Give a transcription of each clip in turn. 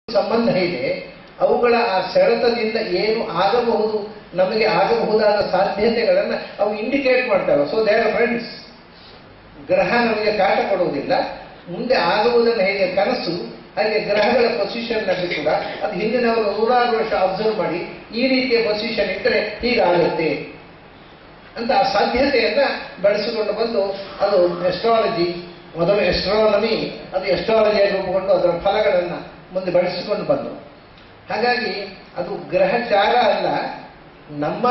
ಸಂಬಂಧ ಇದೆ ಅವುಗಳ ಆ ಸೆಳೆತದಿಂದ ಏನು ಆಗಬಹುದು ನಮಗೆ ಆಗಬಹುದಾದ ಸಾಧ್ಯತೆಗಳನ್ನು ಅವು ಇಂಡಿಕೇಟ್ ಮಾಡ್ತವೆ ಸೊ ದೇ ಆರ್ ಫ್ರೆಂಡ್ಸ್ ಗ್ರಹ ನಮಗೆ ಕಾಟ ಕೊಡುವುದಿಲ್ಲ ಮುಂದೆ ಆಗುವುದನ್ನು ಹೇಗೆ ಕನಸು ಹಾಗೆ ಗ್ರಹಗಳ ಪೊಸಿಷನ್ ನಲ್ಲಿ ಕೂಡ ಅದು ಹಿಂದಿನವರು ನೂರಾರು ವರ್ಷ ಅಬ್ಸರ್ವ್ ಮಾಡಿ ಈ ರೀತಿಯ ಪೊಸಿಷನ್ ಇಟ್ಟರೆ ಹೀಗಾಗುತ್ತೆ ಅಂತ ಆ ಸಾಧ್ಯತೆಯನ್ನ ಬೆಳೆಸಿಕೊಂಡು ಬಂದು ಅದು ಎಸ್ಟ್ರಾಲಜಿ ಮೊದಲು ಎಸ್ಟ್ರಾನಮಿ ಅದು ಎಸ್ಟ್ರಾಲಜಿಯಾಗಿ ರೂಪುಗೊಂಡು ಅದರ ಫಲಗಳನ್ನು ಮುಂದೆ ಬೆಳೆಸಿಕೊಂಡು ಬಂದು ಹಾಗಾಗಿ ಅದು ಗ್ರಹಚಾರ ಅಲ್ಲ ನಮ್ಮ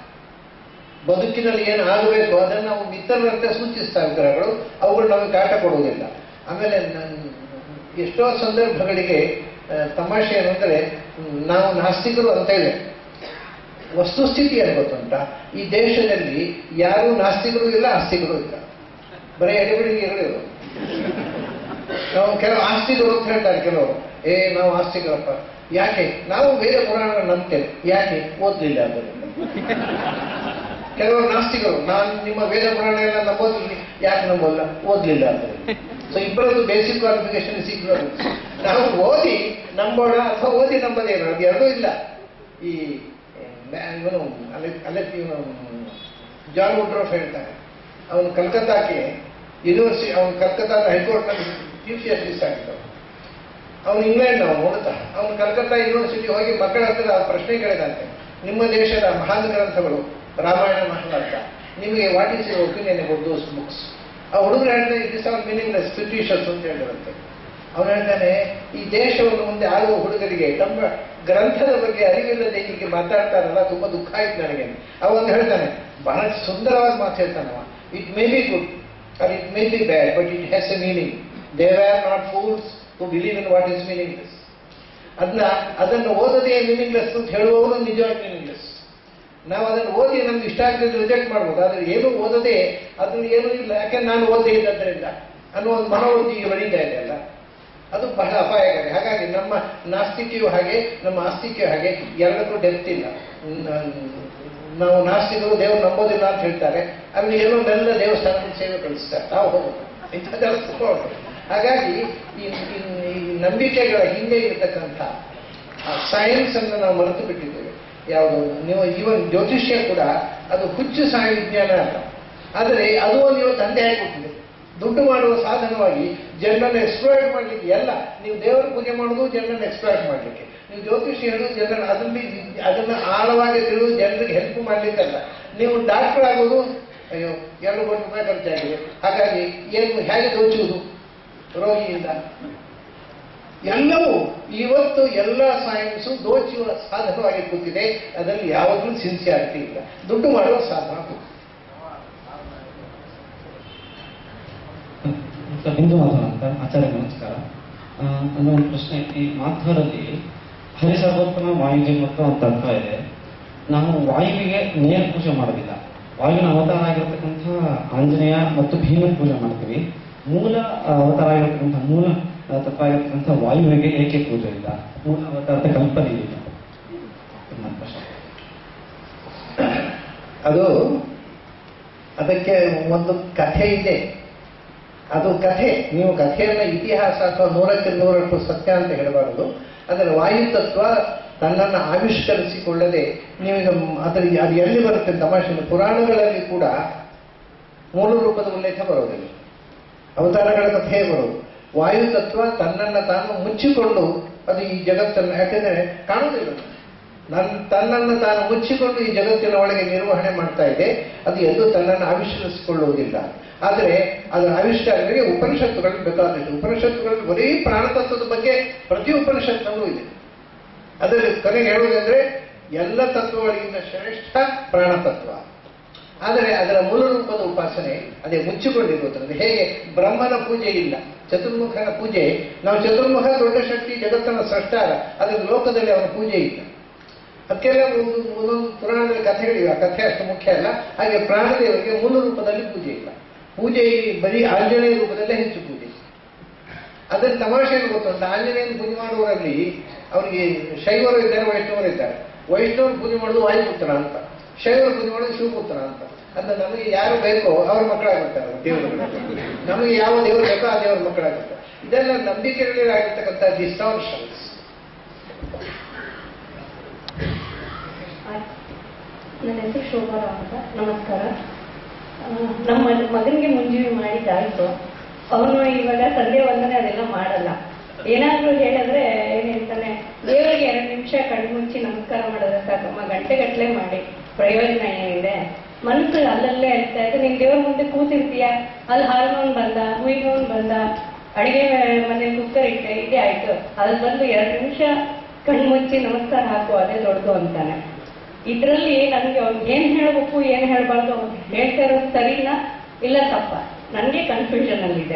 ಬದುಕಿನಲ್ಲಿ ಏನು ಆಗಬೇಕು ಅದನ್ನು ನಾವು ಮಿತ್ರರಂತೆ ಸೂಚಿಸ್ತವೆ ಗ್ರಹಗಳು ಅವುಗಳು ನಮಗೆ ಕಾಟ ಕೊಡುವುದಿಲ್ಲ ಆಮೇಲೆ ನನ್- ಎಷ್ಟೋ ಸಂದರ್ಭಗಳಿಗೆ ಆ, ತಮಾಷೆ ಏನಂದ್ರೆ ಹ್ಮ್, ನಾವು ನಾಸ್ತಿಕರು ಅಂತ ಇದೆ ವಸ್ತುಸ್ಥಿತಿ ಏನು ಗೊತ್ತುಂಟ ಈ ದೇಶದಲ್ಲಿ ಯಾರೂ ನಾಸ್ತಿಕರು ಇಲ್ಲ ಆಸ್ತಿಕರು ಇಲ್ಲ ಬರೀ ಎಡೆಬಿಡಿಗೆ ಹೇಳಿರು ನಾವು ಕೆಲವು ಆಸ್ತಿಕರು ಅಂತ ಹೇಳ್ತಾರೆ ಕೆಲವರು ಏ ನಾವು ಆಸ್ತಿಕರಪ್ಪ ಯಾಕೆ ನಾವು ವೇದ ಪುರಾಣಗಳನ್ನು ನಂಬ್ತೇವೆ ಯಾಕೆ ಓದ್ಲಿಲ್ಲ ಆದ್ದರಿಂದ ಕೆಲವರು ನಾಸ್ತಿಕರು ನಾನು ನಿಮ್ಮ ವೇದ ಪುರಾಣ ಎಲ್ಲ ನಂಬೋದಿಲ್ಲ ಯಾಕೆ ನಂಬೋಲ್ಲ ಓದ್ಲಿಲ್ಲ ಆದ್ದರಿಂದ ಸೊ ಇಬ್ಬರದ್ದು ಬೇಸಿಕ್ ಕ್ವಾಲಿಫಿಕೇಶನ್ ಸಿಗ್ಬೋದು ನಾವು ಓದಿ ನಂಬೋಣ ಅಥವಾ ಓದಿ ನಂಬದೇನು ಅದು ಎರಡೂ ಇಲ್ಲ ಈ ಮ್ಯಾ- ಇವನು ಅಲೆ ಅಲೆ ಇವನು ಜಾನ್ ವುಡ್ರೋಫ್ ಹೇಳ್ತಾನೆ ಅವನು ಕಲ್ಕತ್ತಾಕ್ಕೆ ಯೂನಿವರ್ಸಿಟಿ ಅವನು ಕಲ್ಕತ್ತಾದ ಹೈಕೋರ್ಟ್ನಲ್ಲಿ ಚೀಫ್ ಜಸ್ಟಿಸ್ ಆಗಿದ್ದವು ಅವನು ಇಂಗ್ಲೆಂಡ್ ಅವನು ನೋಡ್ತಾ ಅವನು ಕಲ್ಕತ್ತಾ ಯೂನಿವರ್ಸಿಟಿ ಹೋಗಿ ಮಕ್ಕಳ ಹತ್ರ ಆ ಪ್ರಶ್ನೆ ಕೇಳಿದಂತೆ ನಿಮ್ಮ ದೇಶದ ಮಹಾನ್ ಗ್ರಂಥಗಳು ರಾಮಾಯಣ ಮಹಾಭಾರತ ನಿಮಗೆ what is your opinion about those books ಆ ಹುಡುಗರು ಹೇಳ್ತಾರೆ it is all meaningless fetishes ಅಂತ ಹೇಳಿರಂತೆ ಅವನು ಹೇಳ್ತಾನೆ ಈ ದೇಶವನ್ನು ಮುಂದೆ ಆಳುವ ಹುಡುಗರಿಗೆ ತಮ್ಮ ಗ್ರಂಥದ ಬಗ್ಗೆ ಅರಿವಿಲ್ಲದೆ ಹೀಗೆ ಮಾತಾಡ್ತಾರಲ್ಲ ತುಂಬಾ ದುಃಖ ಆಯ್ತು ನನಗೆ ಅವನು ಹೇಳ್ತಾನೆ ಬಹಳ ಸುಂದರವಾದ ಮಾತು ಹೇಳ್ತಾನವ it may be good or it may be bad but it has a meaning there are not fools to believe in what is meaningless ಅದನ್ನ ಅದನ್ನು ಓದದೇ ಮೀನಿಂಗ್ಲೆಸ್ ಅಂತ ಹೇಳುವವರು ನಿಜವಾಗಿ ಮೀನಿಂಗ್ಲೆಸ್ ನಾವು ಅದನ್ನು ಓದಿ ನಮ್ಗೆ ಇಷ್ಟ ಆಗ್ತದೆ ರಿಜೆಕ್ಟ್ ಮಾಡ್ಬೋದು ಆದರೆ ಏನು ಓದದೆ ಅದ್ರಲ್ಲಿ ಏನೂ ಇಲ್ಲ ಯಾಕೆ ನಾನು ಓದದೇ ಇದ್ದದ್ರಿಂದ ಅನ್ನೋ ಒಂದು ಮನೋವೃತ್ತಿಗೆ ಬೆಳೀತಾ ಇದೆ ಅಲ್ಲ ಅದು ಬಹಳ ಅಪಾಯಕಾರಿ ಹಾಗಾಗಿ ನಮ್ಮ ನಾಸ್ತಿಕೆಯು ಹಾಗೆ ನಮ್ಮ ಆಸ್ತಿಕೆಯು ಹಾಗೆ ಎರಡಕ್ಕೂ ಡೆಪ್ತ್ ಇಲ್ಲ ನ- ನಾವು ನಾಸ್ತಿಕರು ದೇವರು ನಂಬೋದಿಲ್ಲ ಅಂತ ಹೇಳ್ತಾರೆ ಅಲ್ಲಿ ಏನೋ ಮೆಲ್ಲ ದೇವಸ್ಥಾನದ ಸೇವೆ ಕಳಿಸ್ತಾರೆ ನಾವು ಹೋಗೋದು ಇಂಥದ್ದೆಲ್ಲ ತಗೊಳ್ಳೋದು. ಹಾಗಾಗಿ ಈ ಈ- ಈ ನಂಬಿಕೆಗಳ ಹಿಂದೆ ಇರತಕ್ಕಂಥ ಸೈನ್ಸ್ ಅನ್ನು ನಾವು ಮರೆತು ಬಿಟ್ಟಿದ್ದೇವೆ ಯಾವುದು ನೀವು ಈವನ್ ಜ್ಯೋತಿಷ್ಯ ಕೂಡ ಅದು ಹುಚ್ಚು ಸಾಯಿ ವಿಜ್ಞಾನ ಅಲ್ಲ ಆದರೆ ಅದು ಒಂದು ಇವತ್ತು ತಂದೆ ಆಗಿಬಿಟ್ಟಿದೆ ದುಡ್ಡು ಮಾಡುವ ಸಾಧನವಾಗಿ ಜನರನ್ನು ಎಕ್ಸ್ಪ್ಲಾಯ್ಟ್ ಮಾಡಲಿಕ್ಕೆ ಎಲ್ಲ ನೀವು ದೇವರ ಪೂಜೆ ಮಾಡೋದು ಜನರನ್ನು ಎಕ್ಸ್ಪ್ಲಾಯ್ಟ್ ಮಾಡಲಿಕ್ಕೆ ನೀವು ಜ್ಯೋತಿಷಿ ಹೇಳೋದು ಜನರನ್ನು ಅದರಲ್ಲಿ ಅದನ್ನು ಆಳವಾಗಿ ತಿಳಿದು ಜನರಿಗೆ ಹೆಲ್ಪ್ ಮಾಡಲಿಕ್ಕಲ್ಲ ನೀವು ಡಾಕ್ಟರ್ ಆಗೋದು ಅಯ್ಯೋ ಎರಡು ಕೋಟಿ ರೂಪಾಯಿ ಖರ್ಚಾಗಿದೆ ಹಾಗಾಗಿ ಏನು ಹೇಗೆ ದೋಚುವುದು ರೋಗಿಯಿಂದ ಎಲ್ಲವೂ ಇವತ್ತು ಎಲ್ಲ ಸೈನ್ಸು ದೋಚುವ ಸಾಧನವಾಗಿ ಕೂತಿದೆ ಅದರಲ್ಲಿ ಯಾವಾಗಲೂ ಸಿನ್ಸಿಯಾರಿಟಿ ಇಲ್ಲ ದುಡ್ಡು ಮಾಡುವ ಸಾಧನ ಡಾಕ್ಟರ್ ಬಿಂದು ಮಾಧವ ಅಂತ ಆಚಾರ್ಯ ನಮಸ್ಕಾರ ಆ, ನನ್ನ ಒಂದು ಪ್ರಶ್ನೆ ಈ ಮಾಧ್ವರಲ್ಲಿ ಹರಿಸರ್ವೋತ್ತಮ ವಾಯುವಿಗೆ ಮತ್ತು ಒಂದು ತತ್ವ ಇದೆ ನಾವು ವಾಯುವಿಗೆ ನೇರ ಪೂಜೆ ಮಾಡೋದಿಲ್ಲ ವಾಯುವಿನ ಅವತಾರ ಆಗಿರತಕ್ಕಂಥ ಆಂಜನೇಯ ಮತ್ತು ಭೀಮನ ಪೂಜೆ ಮಾಡ್ತೀವಿ ಮೂಲ ಆ, ಅವತಾರ ಆಗಿರತಕ್ಕಂಥ ಮೂಲ ಆ, ತತ್ವ ಆಗಿರತಕ್ಕಂಥ ವಾಯುವಿಗೆ ಏಕೆ ಪೂಜೆ ಇಲ್ಲ ಮೂಲ ಅವತಾರದ ಕಲ್ಪನೆ ಇಲ್ಲ ಇದು ನನ್ನ ಪ್ರಶ್ನೆ ಅದು ಅದಕ್ಕೆ ಒಂದು ಕಥೆ ಇದೆ ಅದು ಕಥೆ ನೀವು ಕಥೆಯನ್ನ ಇತಿಹಾಸ ಅಥವಾ ನೂರಕ್ಕೆ ನೂರಷ್ಟು ಸತ್ಯ ಅಂತ ಹೇಳಬಾರದು ಅದರ ವಾಯುತತ್ವ ತನ್ನನ್ನು ಆವಿಷ್ಕರಿಸಿಕೊಳ್ಳದೆ ನೀವೀಗ ಅದರ ಅದು ಎಲ್ಲಿ ಬರುತ್ತೆ ತಮಾಷೆ ಪುರಾಣಗಳಲ್ಲಿ ಕೂಡ ಮೂಲ ರೂಪದ ಉಲ್ಲೇಖ ಬರೋದಿಲ್ಲ ಅವತಾರಗಳ ಕಥೆ ಬರೋದು ವಾಯುತತ್ವ ತನ್ನನ್ನು ತಾನು ಮುಚ್ಚಿಕೊಂಡು ಅದು ಈ ಜಗತ್ತನ್ನು ಯಾಕೆಂದ್ರೆ ಕಾಣುವುದಿಲ್ಲ ನನ್ನ ತನ್ನನ್ನು ತಾನು ಮುಚ್ಚಿಕೊಂಡು ಈ ಜಗತ್ತಿನ ಒಳಗೆ ನಿರ್ವಹಣೆ ಮಾಡ್ತಾ ಇದೆ ಅದು ಎಂದು ತನ್ನನ್ನು ಆವಿಷ್ಕರಿಸಿಕೊಳ್ಳುವುದಿಲ್ಲ ಆದರೆ ಅದರ ಆವಿಷ್ಕಾರಗಳಿಗೆ ಉಪನಿಷತ್ತುಗಳು ಬೇಕಾದಷ್ಟು ಉಪನಿಷತ್ತುಗಳಲ್ಲಿ ಬರೀ ಪ್ರಾಣತತ್ವದ ಬಗ್ಗೆ ಪ್ರತಿ ಉಪನಿಷತ್ತಲ್ಲೂ ಇದೆ ಅದರಲ್ಲಿ ಕೊನೆಗೆ ಹೇಳುವುದಂದ್ರೆ ಎಲ್ಲ ತತ್ವಗಳಿಗಿಂತ ಶ್ರೇಷ್ಠ ಪ್ರಾಣತತ್ವ ಆದರೆ ಅದರ ಮೂಲ ರೂಪದ ಉಪಾಸನೆ ಅದೇ ಮುಚ್ಚಿಕೊಂಡಿರುವುದರಿಂದ ಹೇಗೆ ಬ್ರಹ್ಮನ ಪೂಜೆ ಇಲ್ಲ ಚತುರ್ಮುಖನ ಪೂಜೆ ನಾವು ಚತುರ್ಮುಖ ದೊಡ್ಡ ಶಕ್ತಿ ಜಗತ್ತನ ಸೃಷ್ಟಾರ ಅದರ ಲೋಕದಲ್ಲಿ ಅವನ ಪೂಜೆ ಇಲ್ಲ ಅದಕ್ಕೆಲ್ಲ ಒಂದು ಒಂದೊಂದು ಪುರಾಣದಲ್ಲಿ ಕಥೆಗಳಿವೆ ಆ ಕಥೆ ಅಷ್ಟು ಮುಖ್ಯ ಅಲ್ಲ ಹಾಗೆ ಪ್ರಾಣದೇವರಿಗೆ ಮೂಲ ರೂಪದಲ್ಲಿ ಪೂಜೆ ಇಲ್ಲ ಪೂಜೆ ಬರೀ ಆಂಜನೇಯ ರೂಪದಲ್ಲೇ ಹೆಚ್ಚು ಪೂಜೆ ಅದರ ತಮಾಷೆ ಏನು ಗೊತ್ತುಂಟ ಆಂಜನೇಯನ ಪೂಜೆ ಮಾಡುವವರಲ್ಲಿ ಅವರಿಗೆ ಶೈವರು ಇದ್ದಾರೆ ವೈಷ್ಣವರು ಇದ್ದಾರೆ ವೈಷ್ಣವರು ಪೂಜೆ ಮಾಡೋದು ವಾಯುಪುತ್ರ ಅಂತ ಶೈವರು ಪೂಜೆ ಮಾಡೋದು ಶಿವಪುತ್ರ ಅಂತ ಅಂದ್ರೆ ನಮಗೆ ಯಾರು ಬೇಕೋ ಅವ್ರ ಮಕ್ಕಳಾಗಿರ್ತಾರೆ ದೇವರುಗಳು ನಮಗೆ ಯಾವ ದೇವರು ಬೇಕೋ ಆ ದೇವರ ಮಕ್ಕಳಾಗಿರ್ತಾರೆ ಇದೆಲ್ಲ ನಂಬಿಕೆಗಳಲ್ಲಿ ಆಗಿರ್ತಕ್ಕಂಥ ಡಿಸ್ಟಾರ್ಷನ್ಸ್ ಶೋಭಾರ ಅಂತ ನಮಸ್ಕಾರ ಆ, ನಮ್ಮ ಮಗನಿಗೆ ಮುಂಜೂಣಿ ಮಾಡಿದ್ದಾಯ್ತು ಅವನು ಇವಾಗ ಸಂಧ್ಯಾ ವಂದನೆ ಅದೆಲ್ಲ ಮಾಡಲ್ಲ ಏನಾದ್ರೂ ಹೇಳಿದ್ರೆ ಏನ್ ಹೇಳ್ತಾನೆ ದೇವರಿಗೆ ಎರಡು ನಿಮಿಷ ಕಣ್ಮುಚ್ಚಿ ನಮಸ್ಕಾರ ಮಾಡಿದ್ರೆ ಸಾಕಮ್ಮ ಗಂಟೆ ಗಟ್ಟಲೆ ಮಾಡಿ ಪ್ರಯೋಜನ ಏನಿದೆ ಮನಸ್ಸು ಅಲ್ಲಲ್ಲೇ ಹೇಳ್ತಾ ಇದ್ರೆ ನೀನ್ ದೇವ್ರ ಮುಂದೆ ಕೂತಿರ್ತೀಯ ಅಲ್ಲಿ ಹಾಲ್ನವನ್ ಬಂದ ಹುಯಿನವನ್ ಬಂದ ಅಡಿಗೆ ಮನೆ ಕುಕ್ಕರ್ ಇಟ್ಟೆ ಇದೇ ಆಯ್ತು ಅಲ್ಲಿ ಬಂದು ಎರಡು ನಿಮಿಷ ಕಣ್ಮುಚ್ಚಿ ನಮಸ್ಕಾರ ಹಾಕು ಅದೇ ದೊಡ್ಡದು ಅಂತಾನೆ ಇದ್ರಲ್ಲಿ ನನ್ಗೆ ಅವ್ನಿಗೆ ಏನ್ ಹೇಳ್ಬೇಕು ಏನ್ ಹೇಳ್ಬಾರ್ದು ಅವ್ನು ಹೇಳ್ತಾ ಇರೋದು ಸರಿನಾ ಇಲ್ಲ ತಪ್ಪ ನನ್ಗೆ ಕನ್ಫ್ಯೂಷನ್ ಅಲ್ಲಿದೆ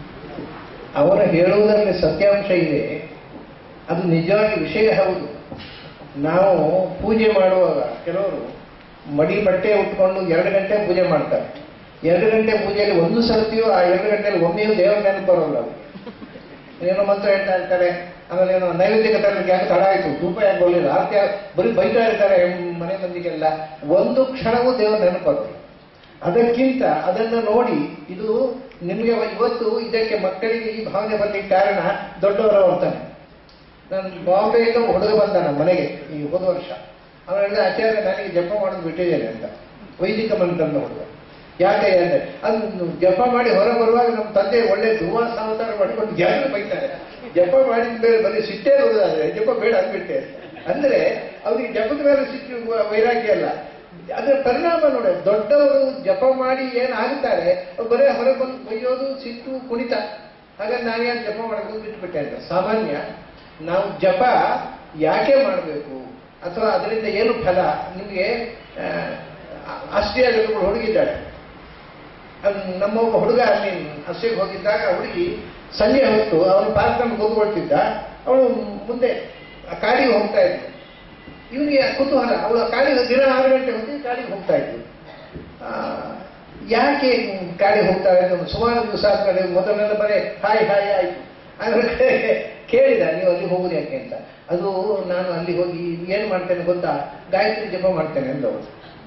ಅವರ ಹೇಳುವುದರಲ್ಲಿ ಸತ್ಯಾಂಶ ಇದೆ ಅದು ನಿಜವಾಗಿ ವಿಷಯ ಹೌದು ನಾವು ಪೂಜೆ ಮಾಡುವಾಗ ಕೆಲವರು ಮಡಿ ಬಟ್ಟೆ ಉಟ್ಕೊಂಡು ಎರಡು ಗಂಟೆ ಪೂಜೆ ಮಾಡ್ತಾರೆ ಎರಡು ಗಂಟೆ ಪೂಜೆಯಲ್ಲಿ ಒಂದು ಸರ್ತಿಯೂ ಆ ಎರಡು ಗಂಟೆಯಲ್ಲಿ ಒಮ್ಮೆಯೂ ದೇವರ ನೆನಪು ಬರೋಲ್ಲ ಅವ್ರಿಗೆ. ಏನೋ ಮಂತ್ರ ಹೇಳ್ತಾ ಇರ್ತಾರೆ ಆಮೇಲೆ ಏನೋ ನೈವೇದ್ಯಕ್ಕೆ ತರಲಿಕ್ಕೆ ಯಾಕೆ ತಡ ಆಯಿತು ಧೂಪ ಯಾಕೆ ಬರಲಿಲ್ಲ ಆರ್ತಿ ಯಾಕೆ- ಬರೀ ಬೈತಾ ಇರ್ತಾರೆ ಮನೆ ಮಂದಿಗೆಲ್ಲ ಒಂದು ಕ್ಷಣವೂ ದೇವರ ನೆನಪಾಗುತ್ತೆ ಅದಕ್ಕಿಂತ ಅದನ್ನು ನೋಡಿ ಇದು ನಿಮಗೆ ಇವತ್ತು ಇದಕ್ಕೆ ಮಕ್ಕಳಿಗೆ ಈ ಭಾವನೆ ಬರ್ಲಿಕ್ಕೆ ಕಾರಣ ದೊಡ್ಡವರು ಅಂತಾನೆ ನಾನು ಬಾಂಬೆಯಿಂದ ಒಬ್ಬ ಹುಡುಗ ಬಂದ ನಮ್ಮ ಮನೆಗೆ ಈ ಹೋದ ವರ್ಷ ಅವನು ಹೇಳಿದ ಆಚಾರ್ಯ ನನಗೆ ಜಪ ಮಾಡೋದು ಬಿಟ್ಟಿದ್ದೇನೆ ಅಂತ ವೈದಿಕ ಮಂತ್ರನ ಹುಡುಗ ಯಾಕೆ ಅಂದ್ರೆ ಅದು ಜಪ ಮಾಡಿ ಹೊರ ಬರುವಾಗ ನಮ್ಮ ತಂದೆ ಒಳ್ಳೆ ದುವಾಸ ಅವತಾರ ಮಾಡಿಕೊಂಡು ಯಾರು ಬೈತಾರೆ ಜಪ ಮಾಡಿದ ಮೇಲೆ ಬರೀ ಸಿಟ್ಟೇ ಬರೋದಾದ್ರೆ ಜಪ ಬೇಡ ಅಂದ್ಬಿಟ್ಟೆ ಅಂದ್ರೆ ಅವ್ರಿಗೆ ಜಪದ ಮೇಲೆ ಸಿಟ್ಟು ವೈರಾಗ್ಯ ಅಲ್ಲ ಅದರ ಪರಿಣಾಮ ನೋಡಿ ದೊಡ್ಡವರು ಜಪ ಮಾಡಿ ಏನಾಗುತ್ತಾರೆ ಅವ್ರು ಬರೀ ಹೊರಗೆ ಬಂದು ಬೈಯೋದು ಸಿಟ್ಟು ಕುಣಿತ ಹಾಗಾಗಿ ನಾನೇನು ಜಪ ಮಾಡೋದು ಬಿಟ್ಟುಬಿಟ್ಟೆ ಅಂತ ಸಾಮಾನ್ಯ ನಾವು ಜಪ ಯಾಕೆ ಮಾಡಬೇಕು ಅಥವಾ ಅದರಿಂದ ಏನು ಫಲ ನಿಮಗೆ ಆಸ್ಟ್ರಿಯಾದಲ್ಲಿ ಹುಡುಗಿದ್ದಾಳೆ ಅದ್ ನಮ್ಮ ಒಬ್ಬ ಹುಡುಗ ಅಲ್ಲಿ ಅಷ್ಟೇಗೆ ಹೋಗಿದ್ದಾಗ ಹುಡುಗಿ ಸಂಜೆ ಹೊತ್ತು ಅವನು ಪಾರ್ಕ್ನಲ್ಲಿ ಕೂತ್ಕೊಳ್ತಿದ್ದ ಅವಳು ಮುಂದೆ ಆ ಕಾಡಿಗೆ ಹೋಗ್ತಾ ಇದ್ಲು ಇವನಿಗೆ ಕುತೂಹಲ ಅವಳು ಕಾಡಿಗೆ ದಿನ ಆರು ಗಂಟೆ ಹೊತ್ತಿಗೆ ಕಾಡಿಗೆ ಹೋಗ್ತಾ ಇದ್ಲು ಆ, ಯಾಕೆ ಕಾಡಿಗೆ ಹೋಗ್ತಾ ಇದ್ದು ಸುಮಾರು ದಿವಸ ಆದ್ಮೇಲೆ ಮೊದಲೆಲ್ಲ ಬರೇ ಹಾಯ್ ಹಾಯ್ ಆಯ್ತು ಆಮೇಲೆ ಕೇಳಿದ ನೀವು ಅಲ್ಲಿ ಹೋಗುದು ಯಾಕೆ ಅಂತ ಅದು ನಾನು ಅಲ್ಲಿ ಹೋಗಿ ಏನು ಮಾಡ್ತೇನೆ ಗೊತ್ತಾ ಗಾಯತ್ರಿ ಜಪ ಮಾಡ್ತೇನೆ ಅಂದವಳು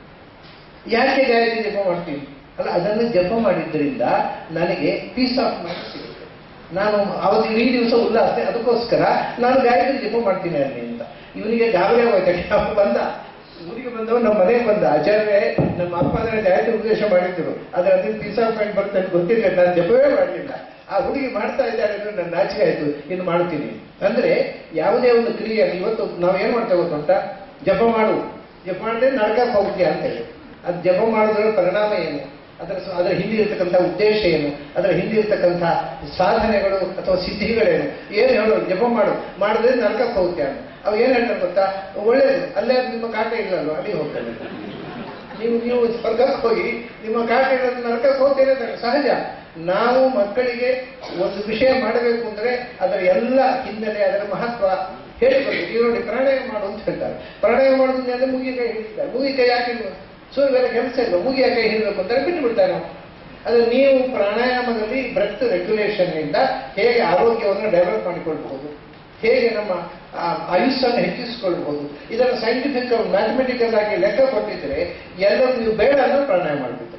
ಯಾಕೆ ಗಾಯತ್ರಿ ಜಪ ಮಾಡ್ತೀನಿ ಅಲ್ಲ ಅದನ್ನು ಜಪ ಮಾಡಿದ್ರಿಂದ ನನಗೆ ಪೀಸ್ ಆಫ್ ಮೈಂಡ್ ಸಿಗುತ್ತೆ ನಾನು ಅವತ್ತು ಇಡೀ ದಿವಸ ಉಲ್ಲಾಸ ಅದಕ್ಕೋಸ್ಕರ ನಾನು ಗಾಯತ್ರಿ ಜಪ ಮಾಡ್ತೀನಿ ಅಲ್ಲಿ ಅಂತ ಇವನಿಗೆ ಗಾಬರಿ ಆಗೋಯ್ತು ಅವನು ಬಂದ ಊರಿಗೆ ಬಂದವ ನಮ್ಮ ಮನೆಗೆ ಬಂದ ಆಚಾರ್ಯ ನಮ್ಮ ಅಪ್ಪ ಅದರ ಗಾಯತ್ರಿ ಉಪದೇಶ ಮಾಡಿದ್ರು ಅದ್ರ ಅದನ್ನ ಪೀಸ್ ಆಫ್ ಮೈಂಡ್ ಬರುತ್ತೆ ಅಂತ ಗೊತ್ತಿಲ್ಲ ನಾನು ಜಪವೇ ಮಾಡಲಿಲ್ಲ ಆ ಹುಡುಗಿ ಮಾಡ್ತಾ ಇದ್ದಾರೆ ಅಂದ್ರೆ ನನ್ನ ನಾಚಿಕೆ ಆಯ್ತು ಇನ್ನು ಮಾಡ್ತೀನಿ ಅಂದ್ರೆ ಯಾವುದೇ ಒಂದು ಕ್ರಿಯೆಯಲ್ಲಿ ಇವತ್ತು ನಾವು ಏನ್ ಮಾಡ್ತೇವೆ ಗೊತ್ತುಂಟ ಜಪ ಮಾಡು ಜಪ ಮಾಡಿದ್ರೆ ನರಕಕ್ಕೆ ಹೋಗ್ತೀಯ ಅಂತ ಹೇಳಿ ಅದು ಜಪ ಮಾಡೋದ್ರ ಪರಿಣಾಮ ಏನು ಅದರ ಸ- ಅದರ ಹಿಂದೆ ಇರತಕ್ಕಂಥ ಉದ್ದೇಶ ಏನು ಅದರ ಹಿಂದೆ ಇರತಕ್ಕಂಥ ಸಾಧನೆಗಳು ಅಥವಾ ಸಿದ್ಧಿಗಳೇನು ಏನು ಹೇಳೋದು ಜಪ ಮಾಡು ಮಾಡಿದ್ರೆ ನರಕಕ್ಕೆ ಹೋಗ್ತೀಯ ಅಂತ ಅವು ಏನು ಹೇಳ್ತಾರೆ ಗೊತ್ತಾ ಒಳ್ಳೇದು ಅಲ್ಲೇ ನಿಮ್ಮ ಕಾಟ ಇಲ್ಲಲ್ವ ಅಲ್ಲಿಗೆ ಹೋಗ್ತದೆ ನೀವು ನೀವು ಸ್ವರ್ಗಕ್ಕೆ ಹೋಗಿ ನಿಮ್ಮ ಕಾಟ ಇಲ್ಲದ ನರಕಕ್ಕೆ ಹೋಗ್ತೀರಿ ಅಂತ ಸಹಜ ನಾವು ಮಕ್ಕಳಿಗೆ ಒಂದು ವಿಷಯ ಮಾಡಬೇಕು ಅಂದ್ರೆ ಅದರ ಎಲ್ಲ ಹಿನ್ನೆಲೆ ಅದರ ಮಹತ್ವ ಹೇಳಿಕೊಡ್ಬೇಕು ಈಗ ನೋಡಿ ಪ್ರಾಣಾಯಾಮ ಮಾಡು ಅಂತ ಹೇಳ್ತಾರೆ ಪ್ರಾಣಾಯಾಮ ಮಾಡೋದು ಅಂದ್ರೆ ಮುಗಿಯ ಹಿಡಿತಾರೆ ಮುಗಿಯ ಯಾಕೆ ಸೊ ಇವೆಲ್ಲ ಕೆಲಸ ಇಲ್ಲ ಮುಗಿಯ ಕೈ ಹಿಡಬೇಕು ಅಂತಾರೆ ಬಿಟ್ಟು ಬಿಡ್ತಾರೆ ನಾವು ಅದು ನೀವು ಪ್ರಾಣಾಯಾಮದಲ್ಲಿ ಬ್ರೆತ್ ರೆಗ್ಯುಲೇಷನ್ ಇಂದ ಹೇಗೆ ಆರೋಗ್ಯವನ್ನು ಡೆವಲಪ್ ಮಾಡಿಕೊಳ್ಬಹುದು ಹೇಗೆ ನಮ್ಮ ಆ, ಆಯುಸ್ಸನ್ನು ಹೆಚ್ಚಿಸಿಕೊಳ್ಬಹುದು ಇದನ್ನು ಸೈಂಟಿಫಿಕ್ ಮ್ಯಾಥಮೆಟಿಕಲ್ ಆಗಿ ಲೆಕ್ಕ ಕೊಟ್ಟಿದ್ರೆ ಎಲ್ಲರೂ ನೀವು ಬೇಡ ಅಂದ್ರೆ ಪ್ರಾಣಾಯಾಮ ಮಾಡಬೇಕು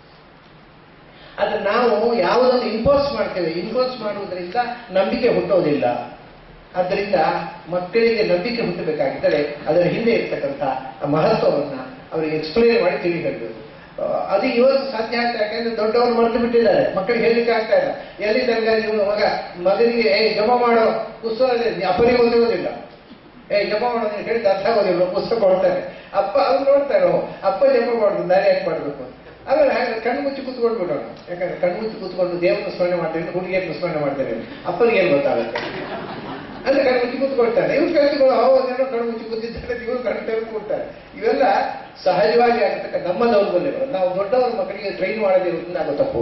ಆದ್ರೆ ನಾವು ಯಾವುದನ್ನು ಇಂಪೋಸ್ ಮಾಡ್ತೇವೆ ಇಂಪೋಸ್ ಮಾಡುವುದರಿಂದ ನಂಬಿಕೆ ಹುಟ್ಟೋದಿಲ್ಲ ಆದ್ದರಿಂದ ಮಕ್ಕಳಿಗೆ ನಂಬಿಕೆ ಹುಟ್ಟಬೇಕಾಗಿದ್ದರೆ ಅದರ ಹಿಂದೆ ಇರ್ತಕ್ಕಂಥ ಆ ಮಹತ್ವವನ್ನ ಅವರಿಗೆ ಎಕ್ಸ್ಪ್ಲೇನ್ ಮಾಡಿ ತಿಳಿ ಹೇಳಬೇಕು ಅದು ಇವತ್ತು ಸಾಧ್ಯ ಆಗ್ತಾ ಯಾಕಂದ್ರೆ ದೊಡ್ಡವರು ಮರೆತು ಬಿಟ್ಟಿದ್ದಾರೆ ಮಕ್ಕಳಿಗೆ ಹೇಳಲಿಕ್ಕೆ ಆಗ್ತಾ ಇಲ್ಲ ಎಲ್ಲಿ ತನಕ ನೀವು ಮಗ ಮಗನಿಗೆ ಏ ಜಪ ಮಾಡೋ ಪುಸ್ತಕ ಅಪ್ಪನಿಗೆ ಓದಿರೋದಿಲ್ಲ ಏ ಜಪ ಮಾಡೋದು ನೀನು ಹೇಳಿದ ಅರ್ಥ ಆಗೋದಿಲ್ಲ ಪುಸ್ತಕ ಕೊಡ್ತಾರೆ ಅಪ್ಪ ಅವ್ರು ನೋಡ್ತಾರೋ ಅಪ್ಪ ಜಪ ಮಾಡುದು ನಾನು ಯಾಕೆ ಮಾಡಬೇಕು ಆಮೇಲೆ ಹಾಗೆ ಕಣ್ಣು ಮುಚ್ಚಿ ಕೂತ್ಕೊಂಡು ಬಿಡೋಣ ಯಾಕಂದ್ರೆ ಕಣ್ಣು ಮುಚ್ಚಿ ಕೂತ್ಕೊಂಡು ದೇವರ ಸ್ಮರಣೆ ಮಾಡ್ತೇನೆ ಹುಡುಗಿಯನ್ನು ಸ್ಮರಣೆ ಮಾಡ್ತೇನೆ ಅಪ್ಪನಿಗೆ ಏನು ಗೊತ್ತಾಗುತ್ತೆ ಅಂದ್ರೆ ಕಣ್ಣು ಮುಚ್ಚಿ ಕೂತ್ಕೊಳ್ತಾರೆ ಇವ್ರು ಕಲಿತುಕೊಳ್ಳೋ ಹೌದೇನೋ ಕಣ್ಣು ಮುಚ್ಚಿ ಕೂತಿದ್ದಾರೆ ಇವರು ಕಣ್ಣು ತೆಗೆದು ಕೊಡ್ತಾರೆ ಇವೆಲ್ಲ ಸಹಜವಾಗಿ ಆಗತಕ್ಕ ನಮ್ಮ ದೌರ್ಬಲ್ಯಗಳು ನಾವು ದೊಡ್ಡವರ ಮಕ್ಕಳಿಗೆ ಟ್ರೈನ್ ಮಾಡದಿರೋದ್ರಿಂದ ಆಗೋ ತಪ್ಪು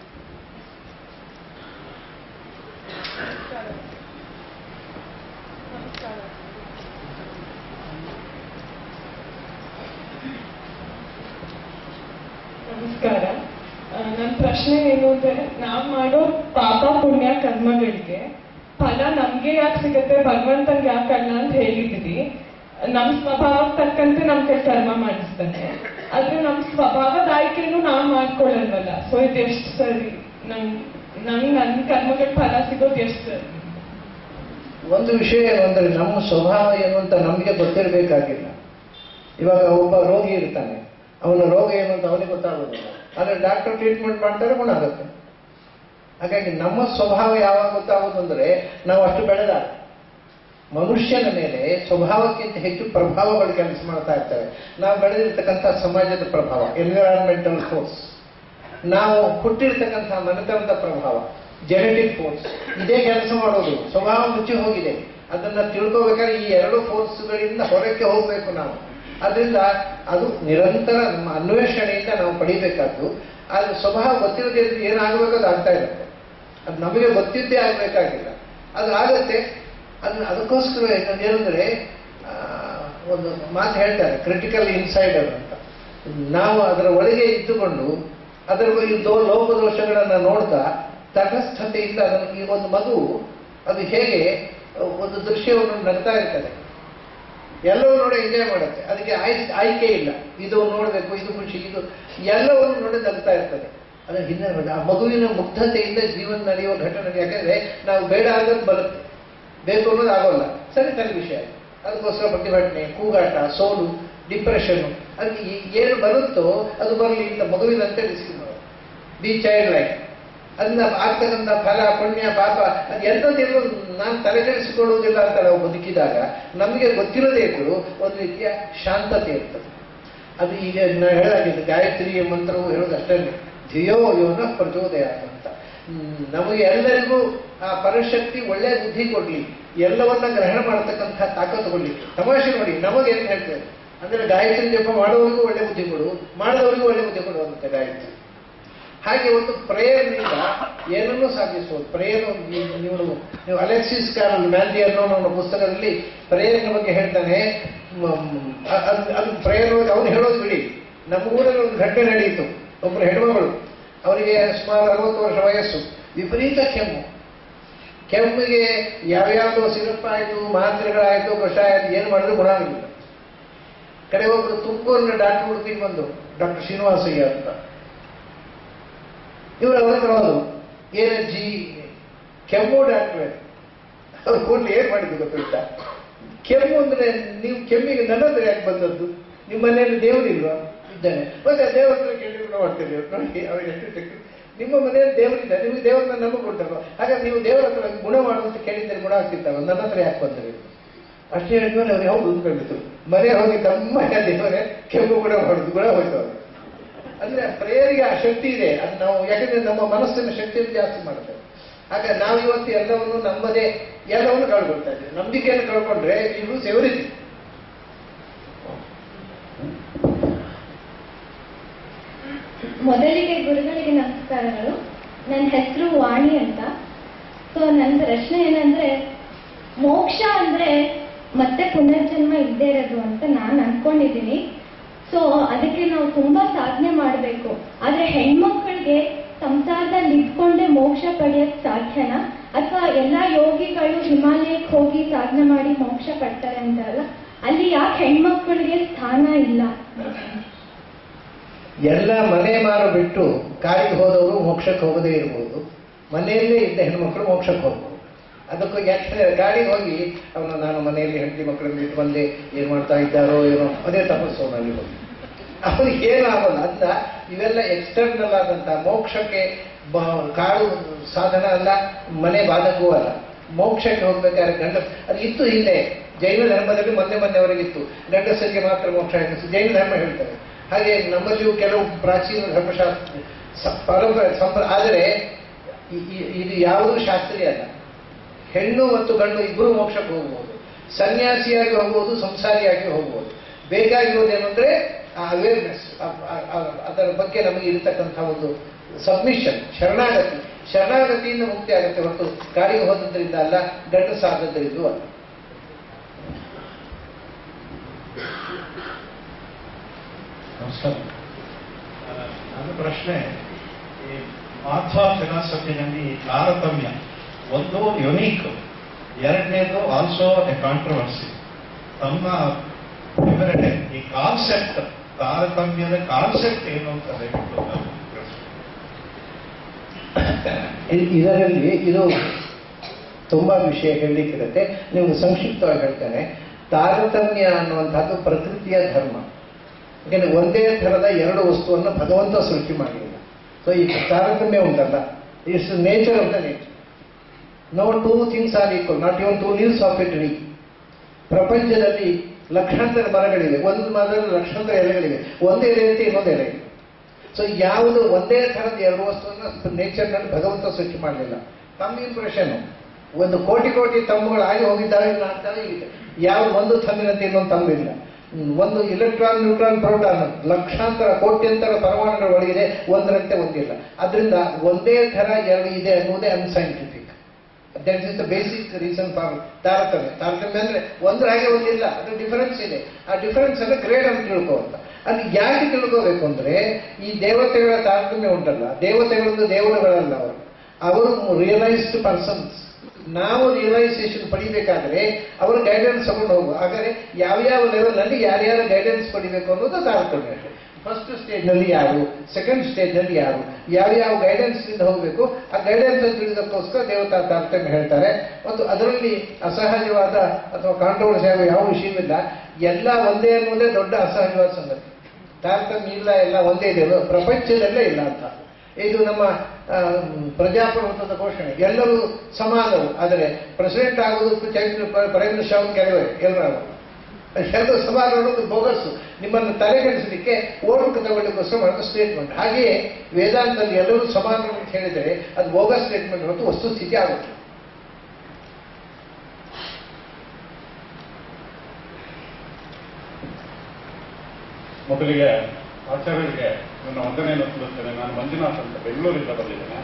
ನಮಸ್ಕಾರ ಆ, ನನ್ನ ಪ್ರಶ್ನೆ ಏನು ಅಂದ್ರೆ ನಾವ್ ಮಾಡೋ ಪಾಪ ಪುಣ್ಯ ಕರ್ಮಗಳಿಗೆ ಫಲ ನಮ್ಗೆ ಯಾಕೆ ಸಿಗತ್ತೆ ಭಗವಂತನ್ಗೆ ಯಾಕಲ್ಲ ಅಂತ ಹೇಳಿದ್ರಿ ನಮ್ ಸ್ವಭಾವಕ್ಕೆ ತಕ್ಕಂತೆ ನಮ್ ಕೈ ಕರ್ಮ ಮಾಡಿಸ್ತಾನೆ ಆದ್ರೆ ನಮ್ ಸ್ವಭಾವದ ಆಯ್ಕೆನೂ ನಾವ್ ಮಾಡ್ಕೊಳ್ಳಲ್ವಲ್ಲ ಸೊ ಇದು ಎಷ್ಟು ಸರಿ ನಮ್ ನಂಗ್ ನನ್ ಕರ್ಮಗಳ ಫಲ ಸಿಗೋದು ಎಷ್ಟು ಸರಿ ಒಂದು ವಿಷಯ ಏನು ಅಂದ್ರೆ ನಮ್ಮ ಸ್ವಭಾವ ಏನು ಅಂತ ನಮಗೆ ಗೊತ್ತಿರಬೇಕಾಗಿಲ್ಲ ಇವಾಗ ಒಬ್ಬ ರೋಗಿ ಇರ್ತಾನೆ ಅವನ ರೋಗ ಏನು ಅಂತ ಅವನಿಗೆ ಗೊತ್ತಾಗೋದಿಲ್ಲ ಆದರೆ ಡಾಕ್ಟರ್ ಟ್ರೀಟ್ಮೆಂಟ್ ಮಾಡ್ತಾರೆ ಗುಣ ಆಗುತ್ತೆ ಹಾಗಾಗಿ ನಮ್ಮ ಸ್ವಭಾವ ಯಾವಾಗ ಗೊತ್ತಾಗೋದು ಅಂದರೆ ನಾವು ಅಷ್ಟು ಬೆಳೆದಾಗ ಮನುಷ್ಯನ ಮೇಲೆ ಸ್ವಭಾವಕ್ಕಿಂತ ಹೆಚ್ಚು ಪ್ರಭಾವಗಳು ಕೆಲಸ ಮಾಡ್ತಾ ಇರ್ತವೆ ನಾವು ಬೆಳೆದಿರ್ತಕ್ಕಂಥ ಸಮಾಜದ ಪ್ರಭಾವ ಎನ್ವಿರಾನ್ಮೆಂಟಲ್ ಫೋರ್ಸ್ ನಾವು ಹುಟ್ಟಿರ್ತಕ್ಕಂಥ ಮನೆತನದ ಪ್ರಭಾವ ಜೆನೆಟಿಕ್ ಫೋರ್ಸ್ ಇದೇ ಕೆಲಸ ಮಾಡೋದು ಸ್ವಭಾವ ಮುಚ್ಚಿ ಹೋಗಿದೆ ಅದನ್ನ ತಿಳ್ಕೋಬೇಕಾದ್ರೆ ಈ ಎರಡು ಫೋರ್ಸ್ಗಳಿಂದ ಹೊರಕ್ಕೆ ಹೋಗಬೇಕು ನಾವು ಅದರಿಂದ ಅದು ನಿರಂತರ ನಮ್ಮ ಅನ್ವೇಷಣೆಯಿಂದ ನಾವು ಪಡಿಬೇಕಾದ್ದು ಅದು ಸ್ವಭಾವ ಗೊತ್ತಿರದೇ ಇದ್ರೆ ಏನಾಗಬೇಕು ಅದು ಆಗ್ತಾ ಇರುತ್ತೆ ಅದು ನಮಗೆ ಗೊತ್ತಿದ್ದೇ ಆಗಬೇಕಾಗಿಲ್ಲ ಅದು ಆಗುತ್ತೆ ಅದನ್ನ ಅದಕ್ಕೋಸ್ಕರ ಏನಂದ್ರೆ ಆ, ಒಂದು ಮಾತು ಹೇಳ್ತಾರೆ ಕ್ರಿಟಿಕಲ್ ಇನ್ಸೈಡರ್ ಅಂತ ನಾವು ಅದರ ಒಳಗೆ ಇದ್ದುಕೊಂಡು ಅದರ ಈ ದೋ ಲೋಪದೋಷಗಳನ್ನು ನೋಡ್ತಾ ತಟಸ್ಥತೆಯಿಂದ ಅದನ್ನು ಈ ಒಂದು ಮಗು ಅದು ಹೇಗೆ ಒಂದು ದೃಶ್ಯವನ್ನು ನಗ್ತಾ ಇರ್ತದೆ ಎಲ್ಲವೂ ನೋಡಿ ಎಂಜಾಯ್ ಮಾಡುತ್ತೆ ಅದಕ್ಕೆ ಆಯ್- ಆಯ್ಕೆ ಇಲ್ಲ ಇದು ನೋಡಬೇಕು ಇದು ಖುಷಿ ಇದು ಎಲ್ಲವನ್ನು ನೋಡಿ ನಗ್ತಾ ಇರ್ತದೆ ಅದರ ಹಿಂದೆ ನೋಡಿ ಆ ಮಗುವಿನ ಮುಗ್ಧತೆಯಿಂದ ಜೀವನ ನಡೆಯುವ ಘಟನೆ ಯಾಕಂದ್ರೆ ನಾವು ಬೇಡ ಅನ್ನೋದು ಬರುತ್ತೆ ಬೇಕು ಅನ್ನೋದು ಆಗೋಲ್ಲ ಸರಿ ಸರಿ ವಿಷಯ ಅದಕ್ಕೋಸ್ಕರ ಪ್ರತಿಭಟನೆ ಕೂಗಾಟ ಸೋಲು ಡಿಪ್ರೆಷನ್ ಅದಕ್ಕೆ ಈ- ಏನು ಬರುತ್ತೋ ಅದು ಬರಲಿ ಅಂತ ಮಗುವಿನಂತೆ ರಿಸೀವ್ ಮಾಡೋದು ಬಿ ಚೈಲ್ಡ್ ಲೈಫ್ ಅದನ್ನ ಆಗ್ತಕ್ಕಂಥ ಫಲ ಪುಣ್ಯ ಪಾಪ ಅದು ಎಂಥದ್ದೆಲ್ಲೋ ನಾನು ತಲೆಕೆಡಿಸಿಕೊಳ್ಳುವುದಿಲ್ಲ ಅಂತ ನಾವು ಬದುಕಿದಾಗ ನಮಗೆ ಗೊತ್ತಿರದೇ ಇದ್ರು ಒಂದು ರೀತಿಯ ಶಾಂತತೆ ಇರ್ತದೆ ಅದು ಈಗ ನಾನು ಹೇಳಾಗಿದೆ ಗಾಯತ್ರಿಯ ಮಂತ್ರವು ಹೇಳೋದಷ್ಟೇ ಧಿಯೋ ಯೋನ ಪ್ರಚೋದಯ ಅಂತ ಹ್ಮ್, ನಮಗೆ ಎಲ್ಲರಿಗೂ ಆ ಪರಶಕ್ತಿ ಒಳ್ಳೆಯ ಬುದ್ಧಿ ಕೊಡ್ಲಿ ಎಲ್ಲವನ್ನ ಗ್ರಹಣ ಮಾಡತಕ್ಕಂಥ ತಾಕತ್ತು ಕೊಡ್ಲಿ ತಮಾಷೆ ನೋಡಿ ನಮಗೆ ಏನು ಹೇಳ್ತೇವೆ ಅಂದ್ರೆ ಗಾಯತ್ರಿ ಜಪ ಮಾಡೋರಿಗೂ ಒಳ್ಳೆ ಬುದ್ಧಿ ಕೊಡು ಮಾಡಿದವರಿಗೂ ಒಳ್ಳೆ ಬುದ್ಧಿ ಕೊಡು ಅಂತ ಗಾಯತ್ರಿ ಹಾಗೆ ಒಂದು ಪ್ರೇಯರ್ನಿಂದ ಏನನ್ನೂ ಸಾಧಿಸಬಹುದು ಪ್ರೇಯರ್ ನೀವು ನೀವು ಅಲೆಕ್ಸಿಸ್ ಕಾರಲ್ ಮ್ಯಾಲ್ದಿ ಅನ್ನೋ ನನ್ನ ಪುಸ್ತಕದಲ್ಲಿ ಪ್ರೇಯರ್ನ ಬಗ್ಗೆ ಹೇಳ್ತಾನೆ ಮ್, ಅ- ಅದ್- ಅದು ಪ್ರೇಯರ್ ಅವನು ಹೇಳೋದು ಬಿಡಿ ನಮ್ಮ ಊರಲ್ಲಿ ಒಂದು ಘಟನೆ ನಡೆಯಿತು ಒಬ್ಬರು ಹೆಣ್ಮಗಳು ಅವರಿಗೆ ಸುಮಾರು ಅರವತ್ತು ವರ್ಷ ವಯಸ್ಸು ವಿಪರೀತ ಕೆಮ್ಮು ಕೆಮ್ಮಿಗೆ ಯಾವ್ಯಾವುದೋ ಸಿರಪ್ ಆಯಿತು ಮಾತ್ರೆಗಳಾಯಿತು ಕಷಾಯ ಆಯ್ತು ಏನು ಮಾಡಿದ್ರು ಗುಣ ಆಗಲಿಲ್ಲ ಕಡೆ ಒಬ್ಬರು ತುಮಕೂರಿನ ಡಾಕ್ಟರ್ ಹುಡುಕಿಗೆ ಬಂದು ಡಾಕ್ಟರ್ ಶ್ರೀನಿವಾಸಯ್ಯ ಅಂತ ಇವರು ಅವ್ರ ಹತ್ರ ಹೋದ್ರು ಏನಜ್ಜಿ ಕೆಮ್ಮು ಡಾಕ್ಟ್ರೆ ಅವ್ರು ಕೂಡಲೇ ಏನ್ ಮಾಡಿದ್ರು ಗೊತ್ತುಂಟಾ ಕೆಮ್ಮು ಅಂದ್ರೆ ನೀವು ಕೆಮ್ಮಿಗೆ ನನ್ನ ಹತ್ರ ಯಾಕೆ ಬಂದದ್ದು ನಿಮ್ಮ ಮನೆಯಲ್ಲಿ ದೇವರಿಲ್ವಾ ಇದ್ದಾನೆ ಮತ್ತೆ ದೇವರ ಹತ್ರ ಕೇಳಿ ಕೂಡ ಮಾಡ್ತೀರಿ ಅವ್ರು. ನೋಡಿ ಅವ್ರಿಗೆ ಎಷ್ಟು ಸಿಕ್ಕು. ನಿಮ್ಮ ಮನೆಯಲ್ಲಿ ದೇವರಿಲ್ಲ ನಿಮಗೆ ದೇವರನ್ನ ನಂಬ ಕೊಟ್ಟರು ಹಾಗಾದ್ರೆ ನೀವು ದೇವರ ಹತ್ರ ಗುಣ ಮಾಡುವಂತ ಕೇಳಿದ್ರೆ ಗುಣ ಆಗ್ತಿತ್ತವ ನನ್ನ ಹತ್ರ ಯಾಕೆ ಬಂದ್ರಿ ಅಷ್ಟೇ ಹೇಳಿದ್ಮೇಲೆ ಅವ್ರು ಹೌದು ಅಂದ್ಕೊಂಡಿತ್ತು ಮನೆ ಹೋಗಿ ತಮ್ಮ ದೇವರೇ ಕೆಮ್ಮು ಗುಣ ಮಾಡುದು ಗುಣ ಹೋಯ್ತು ಅವ್ರು ಅಂದ್ರೆ ಪ್ರೇಯರಿಗೆ ಆ ಶಕ್ತಿ ಇದೆ ಅದು ನಾವು ಯಾಕಂದ್ರೆ ನಮ್ಮ ಮನಸ್ಸಿನ ಶಕ್ತಿಯನ್ನು ಜಾಸ್ತಿ ಮಾಡ್ತೇವೆ ಆಗ ನಾವು ಇವತ್ತು ಎಲ್ಲವನ್ನು ನಮ್ಮದೇ ಎಲ್ಲವನ್ನು ಕಳ್ಕೊಳ್ತಾ ಇದ್ದೇವೆ ನಂಬಿಕೆಯನ್ನು ಕಳ್ಕೊಂಡ್ರೆ ಇವು ಸೇವರಿಸಿ ಮೊದಲಿಗೆ ಗುರುಗಳಿಗೆ ನಮಸ್ಕಾರಗಳು ನನ್ನ ಹೆಸರು ವಾಣಿ ಅಂತ ಸೊ ನನ್ನ ಪ್ರಶ್ನೆ ಏನಂದ್ರೆ ಮೋಕ್ಷ ಅಂದ್ರೆ ಮತ್ತೆ ಪುನರ್ಜನ್ಮ ಇದ್ದೇ ಇರೋದು ಅಂತ ನಾನು ಅನ್ಕೊಂಡಿದ್ದೀನಿ ಸೊ ಅದಕ್ಕೆ ನಾವು ತುಂಬಾ ಸಾಧನೆ ಮಾಡಬೇಕು ಆದ್ರೆ ಹೆಣ್ಮಕ್ಳಿಗೆ ಸಂಸಾರದಲ್ಲಿ ಇದ್ಕೊಂಡೇ ಮೋಕ್ಷ ಪಡೆಯಕ್ ಸಾಧ್ಯನಾ ಅಥವಾ ಎಲ್ಲಾ ಯೋಗಿಗಳು ಹಿಮಾಲಯಕ್ಕೆ ಹೋಗಿ ಸಾಧನೆ ಮಾಡಿ ಮೋಕ್ಷ ಪಡ್ತಾರೆ ಅಂತಾರಲ್ಲ ಅಲ್ಲಿ ಯಾಕೆ ಹೆಣ್ಮಕ್ಳಿಗೆ ಸ್ಥಾನ ಇಲ್ಲ ಎಲ್ಲ ಮನೆ ಮಾರು ಬಿಟ್ಟು ಕಾಡಿಗೆ ಹೋದವರು ಮೋಕ್ಷಕ್ಕೆ ಹೋಗದೇ ಇರ್ಬೋದು ಮನೆಯಲ್ಲೇ ಇದ್ದ ಹೆಣ್ಮಕ್ಳು ಮೋಕ್ಷಕ್ಕೆ ಹೋಗ್ಬೋದು ಅದಕ್ಕೂ ಯಾಕೆ ಗಾಡಿಗೆ ಹೋಗಿ ಅವನು ನಾನು ಮನೆಯಲ್ಲಿ ಹೆಂಡತಿ ಮಕ್ಕಳನ್ನ ಬಿಟ್ಟು ಬಂದೆ ಏನ್ ಮಾಡ್ತಾ ಇದ್ದಾರೋ ಏನೋ ಅದೇ ತಪಸ್ಸು ಅಲ್ಲಿ ಹೋಗಿ ಅವನಿಗೆ ಏನು ಆಗೋಲ್ಲ ಅಂತ ಇವೆಲ್ಲ ಎಕ್ಸ್ಟರ್ನಲ್ ಆದಂತ ಮೋಕ್ಷಕ್ಕೆ ಬ- ಕಾಡು ಸಾಧನ ಅಲ್ಲ ಮನೆ ಬಾಧಕವೂ ಅಲ್ಲ ಮೋಕ್ಷಕ್ಕೆ ಹೋಗ್ಬೇಕಾದ್ರೆ ಗಂಡ ಅದು ಇತ್ತು ಹಿಂದೆ ಜೈನ ಧರ್ಮದಲ್ಲಿ ಮೊನ್ನೆ ಮೊನ್ನೆವರೆಗಿತ್ತು ಗಂಡಸರಿಗೆ ಮಾತ್ರ ಮೋಕ್ಷ ಹೆಂಗಸು ಜೈನ ಧರ್ಮ ಹೇಳ್ತಾರೆ ಹಾಗೆ ನಮ್ಮಲ್ಲಿಯೂ ಕೆಲವು ಪ್ರಾಚೀನ ಧರ್ಮಶಾಸ್ತ್ರ ಸ- ಪರಂಪರೆ ಸಂಪ್ರ ಆದರೆ ಇ- ಇ- ಇದು ಯಾವುದೂ ಶಾಸ್ತ್ರೀಯ ಅಲ್ಲ ಹೆಣ್ಣು ಮತ್ತು ಗಂಡು ಇಬ್ಬರು ಮೋಕ್ಷಕ್ಕೆ ಹೋಗ್ಬೋದು ಸನ್ಯಾಸಿಯಾಗಿ ಹೋಗ್ಬೋದು ಸಂಸಾರಿಯಾಗಿ ಹೋಗ್ಬೋದು ಬೇಕಾಗಿರೋದೇನೆಂದ್ರೆ ಆ ಅವೇರ್ನೆಸ್ ಅದರ ಬಗ್ಗೆ ನಮಗೆ ಇರತಕ್ಕಂಥ ಒಂದು ಸಬ್ಮಿಷನ್ ಶರಣಾಗತಿ ಶರಣಾಗತಿಯಿಂದ ಮುಕ್ತಿ ಆಗುತ್ತೆ ಹೊರತು ಗಾಡಿಗೆ ಹೋದದ್ರಿಂದ ಅಲ್ಲ ಗಂಡಸಾದದ್ರಿಂದಲೂ ಅಲ್ಲ ನಮಸ್ಕಾರ ನನ್ನ ಪ್ರಶ್ನೆ ಈ ಮಾಧ್ವ ಫಿಲಾಸಫಿನಲ್ಲಿ ಈ ತಾರತಮ್ಯ ಒಂದು ಯುನೀಕ್ ಎರಡನೇದು ಆಲ್ಸೋ ಎ ಕಾಂಟ್ರವರ್ಸಿ ತಮ್ಮ ವಿವರಣೆ ಈ ಕಾನ್ಸೆಪ್ಟ್ ತಾರತಮ್ಯದ ಕಾನ್ಸೆಪ್ಟ್ ಏನು ಅಂತ ದಯವಿಟ್ಟು ನಾನು ಪ್ರಶ್ನೆ ಇ- ಇದರಲ್ಲಿ ಇದು ತುಂಬಾ ವಿಷಯ ಹೇಳಲಿಕ್ಕಿರುತ್ತೆ ನಿಮ್ಗೆ ಸಂಕ್ಷಿಪ್ತವಾಗಿ ಹೇಳ್ತೇನೆ ತಾರತಮ್ಯ ಅನ್ನುವಂಥದ್ದು ಪ್ರಕೃತಿಯ ಧರ್ಮ ಯಾಕಂದ್ರೆ ಒಂದೇ ಥರದ ಎರಡು ವಸ್ತುವನ್ನು ಭಗವಂತ ಸೃಷ್ಟಿ ಮಾಡಿಲ್ಲ ಸೊ ಈ ತಾರತಮ್ಯ ಉಂಟಲ್ಲ it's nature of the nature no two things are equal not even two leaves of it tree ಪ್ರಪಂಚದಲ್ಲಿ ಲಕ್ಷಾಂತರ ಮರಗಳಿವೆ ಒಂದು ಮರದಲ್ಲಿ ಲಕ್ಷಾಂತರ ಎಲೆಗಳಿವೆ ಒಂದು ಎಲೆ ಅಂತ ಇನ್ನೊಂದು ಎಲೆ ಇದೆ ಸೊ ಯಾವುದು ಒಂದೇ ಥರದ ಎರಡು ವಸ್ತುವನ್ನು ನೇಚರ್ನಲ್ಲಿ ಭಗವಂತ ಸೃಷ್ಟಿ ಮಾಡಲಿಲ್ಲ ತಮ್ಮ ಇಂಪ್ರೆಷನ್ ಒಂದು ಕೋಟಿ ಕೋಟಿ ತಮ್ಮುಗಳು ಆಗಿ ಹೋಗಿದ್ದಾವೆ ಇಲ್ಲ ಅಂತಾರೆ ಇದೆ ಯಾವ ಒಂದು ತಮ್ಮಿನಂತೆ ಇನ್ನೊಂದು ತಮ್ಮಿಲ್ಲ ಹ್ಮ್, ಒಂದು ಇಲೆಕ್ಟ್ರಾನ್ ನ್ಯೂಟ್ರಾನ್ ಪ್ರೋಟಾನ್ ಲಕ್ಷಾಂತರ ಕೋಟ್ಯಂತರ ಪರಮಾಣುಗಳ ಒಳಗಿದೆ ಒಂದರಂತೆ ಒಂದಿಲ್ಲ ಅದರಿಂದ ಒಂದೇ ಥರ ಎರಡು ಇದೆ ಅನ್ನುವುದೇ unscientific that is the basic reason for ತಾರತಮ್ಯ ತಾರತಮ್ಯ ಅಂದ್ರೆ ಒಂದ್ರ ಹಾಗೆ ಒಂದಿಲ್ಲ ಅದು ಡಿಫರೆನ್ಸ್ ಇದೆ ಆ ಡಿಫರೆನ್ಸ್ ಅನ್ನು ಗ್ರೇಡ್ ಅಂತ ತಿಳ್ಕೋ ಅಂತ ಅದು ಯಾಕೆ ತಿಳ್ಕೋಬೇಕು ಅಂದ್ರೆ ಈ ದೇವತೆಗಳ ತಾರತಮ್ಯ ಉಂಟಲ್ಲ ದೇವತೆಗಳದ್ದು ದೇವರುಗಳಲ್ಲ ಅವರು ಅವರು ರಿಯಲೈಸ್ಡ್ ಪರ್ಸನ್ಸ್ ನಾವು ರಿಯಲೈಸೇಷನ್ ಪಡಿಬೇಕಾದ್ರೆ ಅವ್ರ ಗೈಡೆನ್ಸ್ ತಗೊಂಡು ಹೋಗುವ ಹಾಗಾದ್ರೆ ಯಾವ್ಯಾವ ಲೆವೆಲ್ನಲ್ಲಿ ಯಾರ್ಯಾರ ಗೈಡೆನ್ಸ್ ಪಡಿಬೇಕು ಅನ್ನೋದು ತಾರತಮ್ಯ ಫಸ್ಟ್ ಸ್ಟೇಜ್ನಲ್ಲಿ ಯಾರು ಸೆಕೆಂಡ್ ಸ್ಟೇಜ್ನಲ್ಲಿ ಯಾರು ಯಾವ್ಯಾವ ಗೈಡೆನ್ಸ್ ಇಂದ ಹೋಗಬೇಕು ಆ ಗೈಡೆನ್ಸ್ ತಿಳಿದಕ್ಕೋಸ್ಕರ ದೇವತಾ ತಾರತಮ್ಯ ಹೇಳ್ತಾರೆ ಮತ್ತು ಅದರಲ್ಲಿ ಅಸಹಜವಾದ ಅಥವಾ ಕಾಂಟ್ರವರ್ಸಿ ಆಗೋ ಯಾವ ವಿಷಯವಿಲ್ಲ ಎಲ್ಲ ಒಂದೇ ಅನ್ನೋದೇ ದೊಡ್ಡ ಅಸಹಜವಾದ ಸಂಗತಿ ತಾರತಮ್ಯ ಇಲ್ಲ ಎಲ್ಲ ಒಂದೇ ಇದೆ ಪ್ರಪಂಚದಲ್ಲೇ ಇಲ್ಲ ಅಂತ ಇದು ನಮ್ಮ ಆ, ಪ್ರಜಾಪ್ರಭುತ್ವದ ಘೋಷಣೆ ಎಲ್ಲರೂ ಸಮಾನರು ಆದರೆ ಪ್ರೆಸಿಡೆಂಟ್ ಆಗೋದಕ್ಕೂ ಚೈತ್ರ ಪ್ರೈಮ್ ಮಿನಿಸ್ಟರ್ ಆಗೋದು ಕೆಲವೇ ಎಲ್ಲರೂ ಎಲ್ಲರೂ ಸಮಾನ ಅನ್ನೋದು ಬೋಗಸ್ಸು ನಿಮ್ಮನ್ನು ತಲೆಗೆಡಿಸಲಿಕ್ಕೆ ಓಟಕ್ಕೆ ತಗೊಳ್ಳಿಕ್ಕೋಸ್ಕರ ಮಾಡಿದ ಸ್ಟೇಟ್ಮೆಂಟ್ ಹಾಗೆಯೇ ವೇದಾಂತದಲ್ಲಿ ಎಲ್ಲರೂ ಸಮಾನರು ಅಂತ ಹೇಳಿದರೆ ಅದು ಬೋಗಸ್ ಸ್ಟೇಟ್ಮೆಂಟ್ ಹೊರತು ವಸ್ತುಸ್ಥಿತಿ ಆಗುತ್ತೆ ಮೊದಲಿಗೆ ಆಚಾರ್ಯರಿಗೆ ನನ್ನ ವಂದನೆಯನ್ನು ಸಲ್ಲಿಸ್ತೇನೆ ನಾನು ಮಂಜುನಾಥ್ ಅಂತ ಬೆಂಗಳೂರಿಂದ ಬಂದಿದ್ದೇನೆ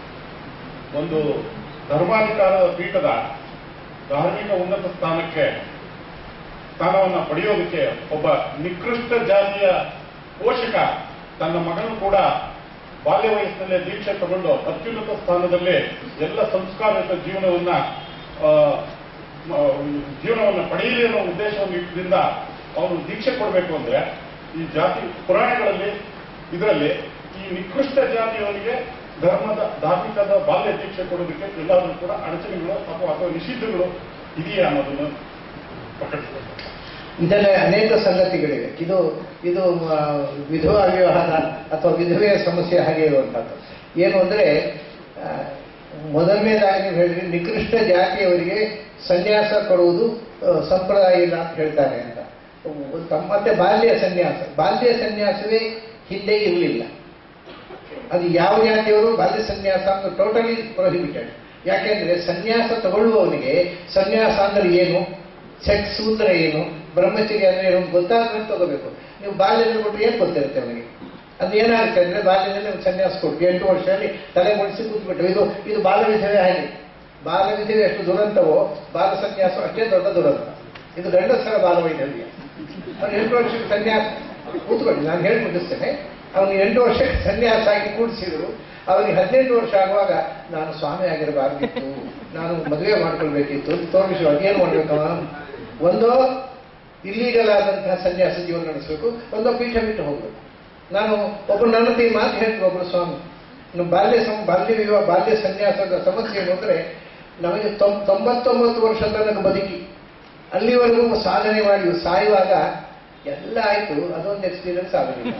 ಒಂದು ಧರ್ಮಾಧಿಕಾರದ ಪೀಠದ ಧಾರ್ಮಿಕ ಉನ್ನತ ಸ್ಥಾನಕ್ಕೆ ಸ್ಥಾನವನ್ನು ಪಡೆಯೋದಕ್ಕೆ ಒಬ್ಬ ನಿಕೃಷ್ಟ ಜಾತಿಯ ಪೋಷಕ ತನ್ನ ಮಗನು ಕೂಡ ಬಾಲ್ಯ ವಯಸ್ಸಿನಲ್ಲೇ ದೀಕ್ಷೆ ತಗೊಂಡು ಅತ್ಯುನ್ನತ ಸ್ಥಾನದಲ್ಲಿ ಎಲ್ಲ ಸಂಸ್ಕಾರಯುತ ಜೀವನವನ್ನ ಆ, ಮ- ಜೀವನವನ್ನು ಪಡೆಯಲಿ ಅನ್ನೋ ಉದ್ದೇಶವನ್ನು ಇಟ್ಟದಿಂದ ಅವನು ದೀಕ್ಷೆ ಕೊಡಬೇಕು ಅಂದ್ರೆ ಈ ಜಾತಿ ಪುರಾಣಗಳಲ್ಲಿ ಇದರಲ್ಲಿ ಈ ನಿಕೃಷ್ಟ ಜಾತಿಯವರಿಗೆ ಧರ್ಮದ ಧಾರ್ಮಿಕದ ಬಾಲ್ಯ ದೀಕ್ಷೆ ಕೊಡೋದಕ್ಕೆ ಎಲ್ಲಾದ್ರೂ ಕೂಡ ಅಡಚಣೆಗಳು ಅಥವಾ ಅಥವಾ ನಿಷಿದ್ಧಗಳು ಇದೆಯಾ ಅನ್ನೋದನ್ನು ಪ್ರಕಟಿಸಬೇಕು ಇದರಲ್ಲಿ ಅನೇಕ ಸಂಗತಿಗಳಿವೆ ಇದು ಇದು ಆ, ವಿಧವಾ ವಿವಾಹ ಅಥವಾ ವಿಧವೆಯ ಸಮಸ್ಯೆ ಹಾಗೆ ಇರುವಂಥದ್ದು ಏನು ಅಂದ್ರೆ ಆ, ಮೊದಲನೇದಾಗಿ ನೀವು ಹೇಳಿದ್ರೆ ನಿಕೃಷ್ಟ ಜಾತಿಯವರಿಗೆ ಸನ್ಯಾಸ ಕೊಡುವುದು ಆ, ಸಂಪ್ರದಾಯ ಇಲ್ಲ ಅಂತ ಹೇಳ್ತಾರೆ ಅಂತ ತಮ್ಮ- ಮತ್ತೆ ಬಾಲ್ಯ ಸನ್ಯಾಸ ಬಾಲ್ಯ ಸನ್ಯಾಸವೇ ಹಿಂದೆ ಇರಲಿಲ್ಲ ಅದು ಯಾವ ಜಾತಿಯವರು ಬಾಲ್ಯ ಸನ್ಯಾಸ ಅಂತ ಟೋಟಲಿ ಪ್ರೊಹಿಬಿಟೆಡ್ ಯಾಕೆಂದ್ರೆ ಸನ್ಯಾಸ ತಗೊಳ್ಳುವವನಿಗೆ ಸನ್ಯಾಸ ಅಂದ್ರೆ ಏನು ಸೆಕ್ಸ್ ಅಂದ್ರೆ ಏನು ಬ್ರಹ್ಮಚರ್ಯ ಅಂದ್ರೆ ಏನು ಅಂತ ಗೊತ್ತಾದ್ರೆ ತಗೋಬೇಕು ನೀವು ಬಾಲ್ಯದಲ್ಲಿ ಕೊಟ್ಟು ಏನು ಗೊತ್ತಿರುತ್ತೆ ಅವನಿಗೆ ಅದು ಏನಾಗುತ್ತೆ ಅಂದ್ರೆ ಬಾಲ್ಯದಲ್ಲಿ ಅವ್ನು ಸನ್ಯಾಸ ಕೊಟ್ಟು ಎಂಟು ವರ್ಷದಲ್ಲಿ ತಲೆ ಮುಡಿಸಿ ಕೂತ್ಬಿಟ್ಟು ಇದು ಇದು ಬಾಲ ವಿಧವೆ ಹಾಗೆ ಬಾಲ ವಿಧವೆ ಎಷ್ಟು ದುರಂತವೋ ಬಾಲ ಸನ್ಯಾಸ ಅಷ್ಟೇ ದೊಡ್ಡ ದುರಂತ ಇದು ಗಂಡಸರ ಬಾಲ ವೈದ್ಯವ್ಯ ಅವ್ನು ಎಂಟು ವರ್ಷಕ್ಕೆ ಸನ್ಯಾಸ ಕೂತ್ಕೊಳ್ಳಿ ನಾನು ಹೇಳಿ ಮುಗಿಸ್ತೇನೆ ಅವನು ಎಂಟು ವರ್ಷಕ್ಕೆ ಸನ್ಯಾಸ ಆಗಿ ಕೂಡಿಸಿದ್ರು ಅವನಿಗೆ ಹದಿನೆಂಟು ವರ್ಷ ಆಗುವಾಗ ನಾನು ಸ್ವಾಮಿ ಆಗಿರಬಾರ್ದಿತ್ತು ನಾನು ಮದುವೆ ಮಾಡ್ಕೊಳ್ಬೇಕಿತ್ತು ತೋರಿಸುವ ಅದೇನು ಮಾಡ್ಬೇಕವ ಒಂದೋ ಇಲ್ಲೀಗಲ್ ಆದಂತಹ ಸನ್ಯಾಸ ಜೀವನ ನಡೆಸಬೇಕು ಒಂದೋ ಪೀಠ ಬಿಟ್ಟು ಹೋಗ್ಬೇಕು ನಾನು ಒಬ್ಬರು ನನ್ನ ಹತ್ರ ಈ ಮಾತು ಹೇಳ್ತೀನಿ ಒಬ್ಬರು ಸ್ವಾಮಿ ಇನ್ನು ಬಾಲ್ಯ ಸಂ- ಬಾಲ್ಯ ವಿವಾಹ ಬಾಲ್ಯ ಸನ್ಯಾಸದ ಸಮಸ್ಯೆ ಏನು ಅಂದ್ರೆ ನಮಗೆ ತೊಂ- ತೊಂಬತ್ತೊಂಬತ್ತು ವರ್ಷ ತನಕ ಬದುಕಿ ಅಲ್ಲಿವರೆಗೂ ಸಾಧನೆ ಮಾಡಿ ಸಾಯುವಾಗ ಎಲ್ಲ ಆಯ್ತು ಅದೊಂದು ಎಕ್ಸ್ಪೀರಿಯನ್ಸ್ ಆಗಲಿಲ್ಲ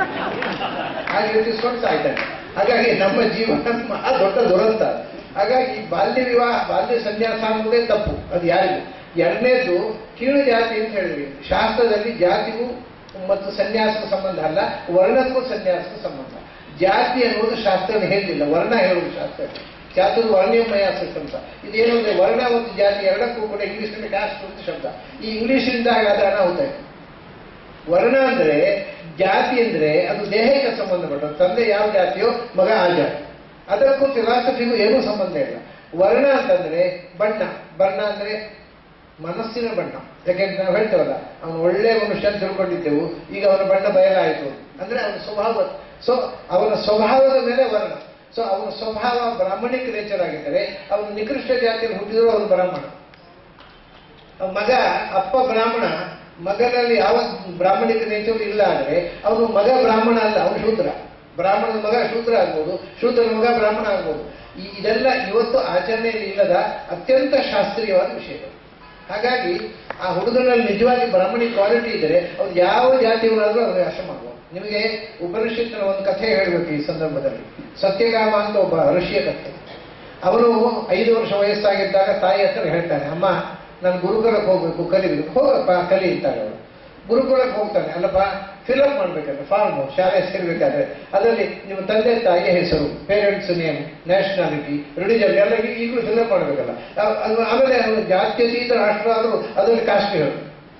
ಹಾಗೆ ಯೋಚಿಸ್ಕೊಂಡು ಸಾಯ್ತಾನೆ ಹಾಗಾಗಿ ನಮ್ಮ ಜೀವನ ಮಹಾ ದೊಡ್ಡ ದುರಂತ ಹಾಗಾಗಿ ಬಾಲ್ಯ ವಿವಾಹ ಬಾಲ್ಯ ಸನ್ಯಾಸ ಅನ್ನೋದೇ ತಪ್ಪು ಅದು ಯಾರಿಗೂ ಎರಡನೇದು ಕೀಳು ಜಾತಿ ಅಂತ ಹೇಳಿದ್ವಿ ಶಾಸ್ತ್ರದಲ್ಲಿ ಜಾತಿಗೂ ಮತ್ತು ಸನ್ಯಾಸಕ್ಕೂ ಸಂಬಂಧ ಅಲ್ಲ ವರ್ಣಕ್ಕೂ ಸನ್ಯಾಸಕ್ಕೂ ಸಂಬಂಧ ಜಾತಿ ಅನ್ನೋದು ಶಾಸ್ತ್ರ ಹೇಳಲಿಲ್ಲ ವರ್ಣ ಹೇಳುವುದು ಶಾಸ್ತ್ರ ಜಾತದ ವರ್ಣ್ಯಮಯ ಅಂತ ಇದೇನು ಅಂದ್ರೆ ವರ್ಣ ಮತ್ತು ಜಾತಿ ಎರಡಕ್ಕೂ ಕೂಡ ಇಂಗ್ಲಿಷ್ನಲ್ಲಿ ಕ್ಯಾಸ್ಟ್ ಅಂತ ಶಬ್ದ ಈ ಇಂಗ್ಲಿಷ್ನಿಂದ ಹಾಗಾದ್ರೆ ಅನಾಹುತ ಇದೆ ವರ್ಣ ಅಂದ್ರೆ ಜಾತಿ ಅಂದ್ರೆ ಅದು ದೇಹಕ್ಕೆ ಸಂಬಂಧಪಟ್ಟದ್ದು ತಂದೆ ಯಾವ ಜಾತಿಯೋ ಮಗ ಆ ಜಾತಿ ಅದಕ್ಕೂ ಫಿಲಾಸಫಿಗೂ ಏನೂ ಸಂಬಂಧ ಇಲ್ಲ ವರ್ಣ ಅಂತಂದ್ರೆ ಬಣ್ಣ ಬಣ್ಣ ಅಂದ್ರೆ ಮನಸ್ಸಿನ ಬಣ್ಣ ಯಾಕೆಂದ್ರೆ ನಾವು ಹೇಳ್ತೇವಲ್ಲ ಅವನು ಒಳ್ಳೆ ಮನುಷ್ಯ ಅಂತ ತಿಳ್ಕೊಂಡಿದ್ದೆವು ಈಗ ಅವನ ಬಣ್ಣ ಬಯಲಾಯಿತು ಅಂದ್ರೆ ಅವನ ಸ್ವಭಾವ ಸೊ ಅವನ ಸ್ವಭಾವದ ಮೇಲೆ ವರ್ಣ ಸೊ ಅವನ ಸ್ವಭಾವ ಬ್ರಾಹ್ಮಣಿಕ ನೇಚರ್ ಆಗಿದ್ದರೆ ಅವನು ನಿಕೃಷ್ಟ ಜಾತಿಯಲ್ಲಿ ಹುಟ್ಟಿದ್ರು ಅವನು ಬ್ರಾಹ್ಮಣ ಅವ್ನ ಮಗ ಅಪ್ಪ ಬ್ರಾಹ್ಮಣ ಮಗನಲ್ಲಿ ಯಾವ ಬ್ರಾಹ್ಮಣಿಕ ನೇಚರ್ ಇಲ್ಲ ಅಂದ್ರೆ ಅವನು ಮಗ ಬ್ರಾಹ್ಮಣ ಅಲ್ಲ ಅವನು ಶೂದ್ರ ಬ್ರಾಹ್ಮಣನ ಮಗ ಶೂದ್ರ ಆಗ್ಬೋದು ಶೂದ್ರನ ಮಗ ಬ್ರಾಹ್ಮಣ ಆಗ್ಬೋದು ಈ ಇದೆಲ್ಲ ಇವತ್ತು ಆಚರಣೆಯಲ್ಲಿ ಇಲ್ಲದ ಅತ್ಯಂತ ಶಾಸ್ತ್ರೀಯವಾದ ವಿಷಯಗಳು ಹಾಗಾಗಿ ಆ ಹುಡುಗನಲ್ಲಿ ನಿಜವಾಗಿ ಬ್ರಾಹ್ಮಣಿ ಕ್ವಾಲಿಟಿ ಇದ್ದರೆ ಅವ್ರು ಯಾವ ಜಾತಿಯವರಾದ್ರೂ ಅವ್ರಿಗೆ ಅರ್ಥ ಮಾಡುವ ನಿಮಗೆ ಉಪನಿಷತ್ತಿನ ಒಂದು ಕಥೆ ಹೇಳಬೇಕು ಈ ಸಂದರ್ಭದಲ್ಲಿ ಸತ್ಯಗಾಮ ಅಂತ ಒಬ್ಬ ಋಷಿಯ ಕಥೆ ಅವನು ಐದು ವರ್ಷ ವಯಸ್ಸಾಗಿದ್ದಾಗ ತಾಯಿ ಹತ್ರ ಹೇಳ್ತಾನೆ ಅಮ್ಮ ನಾನು ಗುರುಕುಲಕ್ಕೆ ಹೋಗ್ಬೇಕು ಕಲಿಬೇಕು ಹೋಗಪ್ಪ ಕಲಿ ಅಂತಾಳೆ ಅವಳು ಗುರುಕುಲಕ್ಕೆ ಹೋಗ್ತಾನೆ ಅಲ್ಲಪ್ಪ ಫಿಲಪ್ ಮಾಡ್ಬೇಕಾದ್ರೆ ಫಾರ್ಮ್ ಶಾಲೆ ಸೇರ್ಬೇಕಾದ್ರೆ ಅದರಲ್ಲಿ ನಿಮ್ಮ ತಂದೆ ತಾಯಿಯ ಹೆಸರು ಪೇರೆಂಟ್ಸ್ ನೇಮ್ ನ್ಯಾಷನಾಲಿಟಿ ರಿಲಿಜನ್ ಎಲ್ಲ ಈ- ಈಗಲೂ ಫಿಲಪ್ ಮಾಡಬೇಕಲ್ಲ ಆ- ಅದು- ಆಮೇಲೆ ಅವನು ಜಾತ್ಯತೀತ ರಾಷ್ಟ್ರ ಆದರೂ ಅದರಲ್ಲಿ ಕಾಸ್ಟ್ ಹೇಳು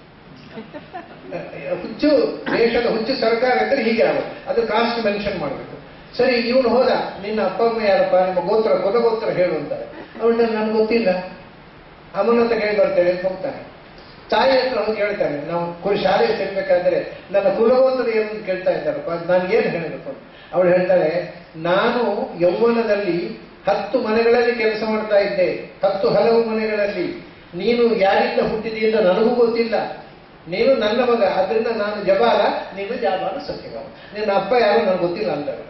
ಹುಚ್ಚು ದೇಶದ ಹುಚ್ಚು ಸರ್ಕಾರ ಅಂದ್ರೆ ಹೀಗೆ ಆಗೋದು ಅದು ಕಾಸ್ಟ್ ಮೆನ್ಷನ್ ಮಾಡಬೇಕು ಸರಿ ಇವನು ಹೋದ ನಿನ್ನ ಅಪ್ಪ ಅಮ್ಮ ಯಾರಪ್ಪ ನಿಮ್ಮ ಗೋತ್ರ ಕುಲಗೋತ್ರ ಹೇಳು ಅಂತಾರೆ ಅವಳು ನನ್ಗೆ ಗೊತ್ತಿಲ್ಲ ಅಮ್ಮನ ಹತ್ರ ಕೇಳಿ ಬರ್ತೇನೆ ಅಂತ ಹೋಗ್ತಾನೆ ತಾಯಿ ಹತ್ರ ಹೋಗಿ ಹೇಳ್ತಾನೆ ನಾವು ಕುರಿ ಶಾಲೆಗೆ ಸೇರ್ಬೇಕಾದ್ರೆ ನನ್ನ ಕುಲಗೋತ್ರ ಏನು ಅಂತ ಕೇಳ್ತಾ ಇದ್ದಾರಪ್ಪ ನಾನು ಏನು ಹೇಳಬೇಕು ಅವಳು ಹೇಳ್ತಾಳೆ ನಾನು ಯೌವನದಲ್ಲಿ ಹತ್ತು ಮನೆಗಳಲ್ಲಿ ಕೆಲಸ ಮಾಡ್ತಾ ಇದ್ದೆ ಹತ್ತು ಹಲವು ಮನೆಗಳಲ್ಲಿ ನೀನು ಯಾರಿಂದ ಹುಟ್ಟಿದಿ ಅಂತ ನನಗೂ ಗೊತ್ತಿಲ್ಲ ನೀನು ನನ್ನ ಮಗ ಅದರಿಂದ ನಾನು ಜಬಾಲ ನೀನು ಜಾಬಾಲ ಸತ್ಯಗಾಮ ನಿನ್ನ ಅಪ್ಪ ಯಾರು ನನಗೆ ಗೊತ್ತಿಲ್ಲ ಅಂತಾರೆ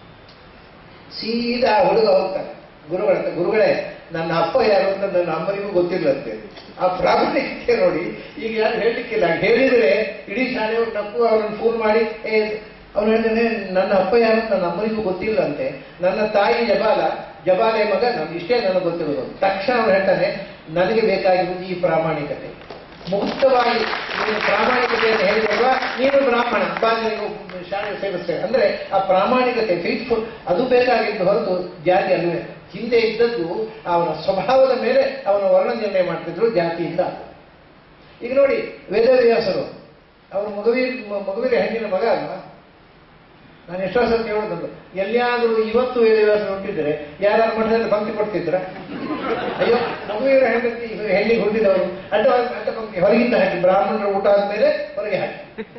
ಸೀದಾ ಆ ಹುಡುಗ ಹೋಗ್ತಾನೆ ಗುರುಗಳ ಹತ್ರ, ಗುರುಗಳೇ ನನ್ನ ಅಪ್ಪ ಯಾರು ಅಂತ ನನ್ನ ಅಮ್ಮನಿಗೂ ಗೊತ್ತಿಲ್ಲ ಅಂತೆ ಆ ಪ್ರಾಮಾಣಿಕತೆ ನೋಡಿ ಈಗ ಯಾರು ಹೇಳಲಿಕ್ಕಿಲ್ಲ ಹೇಳಿದ್ರೆ ಇಡೀ ಶಾಲೆಯವರು ನಕ್ಕು ಅವ್ರನ್ನ ಫೋನ್ ಮಾಡಿ ಏ ಅವ್ನು ಹೇಳ್ತಾನೆ ನನ್ನ ಅಪ್ಪ ಯಾರು ಅಂತ ನನ್ನ ಅಮ್ಮನಿಗೂ ಗೊತ್ತಿಲ್ಲ ಅಂತೆ ನನ್ನ ತಾಯಿ ಜಬಾಲ ಜಬಾಲೆ ಮಗ ನಮ್ಗೆ ಇಷ್ಟೇ ನನಗೆ ಗೊತ್ತಿರೋದು ತಕ್ಷಣ ಅವ್ನು ಹೇಳ್ತಾನೆ ನನಗೆ ಬೇಕಾಗಿರುವುದು ಈ ಪ್ರಾಮಾಣಿಕತೆ ಮುಕ್ತವಾಗಿ ನೀನು ಪ್ರಾಮಾಣಿಕತೆಯನ್ನು ಹೇಳಿದಲ್ವಾ ನೀನು ಬ್ರಾಹ್ಮಣ ಬಾ ನಿನಗೆ ಶಾಲೆ ಸೇರಿಸ್ತೇವೆ ಅಂದ್ರೆ ಆ ಪ್ರಾಮಾಣಿಕತೆ ಫೇತ್ಫುಲ್ ಅದು ಬೇಕಾಗಿದ್ದು ಹೊರತು ಜಾತಿ ಅಲ್ವೇ ಹಿಂದೆ ಇದ್ದದ್ದು ಅವನ ಸ್ವಭಾವದ ಮೇಲೆ ಅವನ ವರ್ಣ ನಿರ್ಣಯ ಮಾಡ್ತಿದ್ರು ಜಾತಿಯಿಂದ ಈಗ ನೋಡಿ ವೇದವ್ಯಾಸರು ಅವನು ಮಗುವಿ ಮಗುವಿನ ಹೆಣ್ಣಿನ ಮಗ ಅಲ್ವಾ ನಾನು ಎಷ್ಟೋ ಸತಿ ಹೇಳೋದು ಎಲ್ಲಿಯಾದರೂ ಇವತ್ತು ವೇದವ್ಯಾಸರು ಹುಟ್ಟಿದ್ರೆ ಯಾರು ಮಠದಲ್ಲಿ ಪಂಕ್ತಿ ಕೊಡ್ತಿದ್ರ ಅಯ್ಯೋ ಮಗುವಿನ ಹೆಂಡತಿ ಹೆಣ್ಣಿಗೆ ಹುಟ್ಟಿದವರು ಅಡ್ಡ ಅಡ್ಡ ಪಂಕ್ತಿ ಹೊರಗಿಂದ ಹಾಕಿ ಬ್ರಾಹ್ಮಣರ ಊಟ ಆದ್ಮೇಲೆ ಹೊರಗೆ ಹಾಕಿ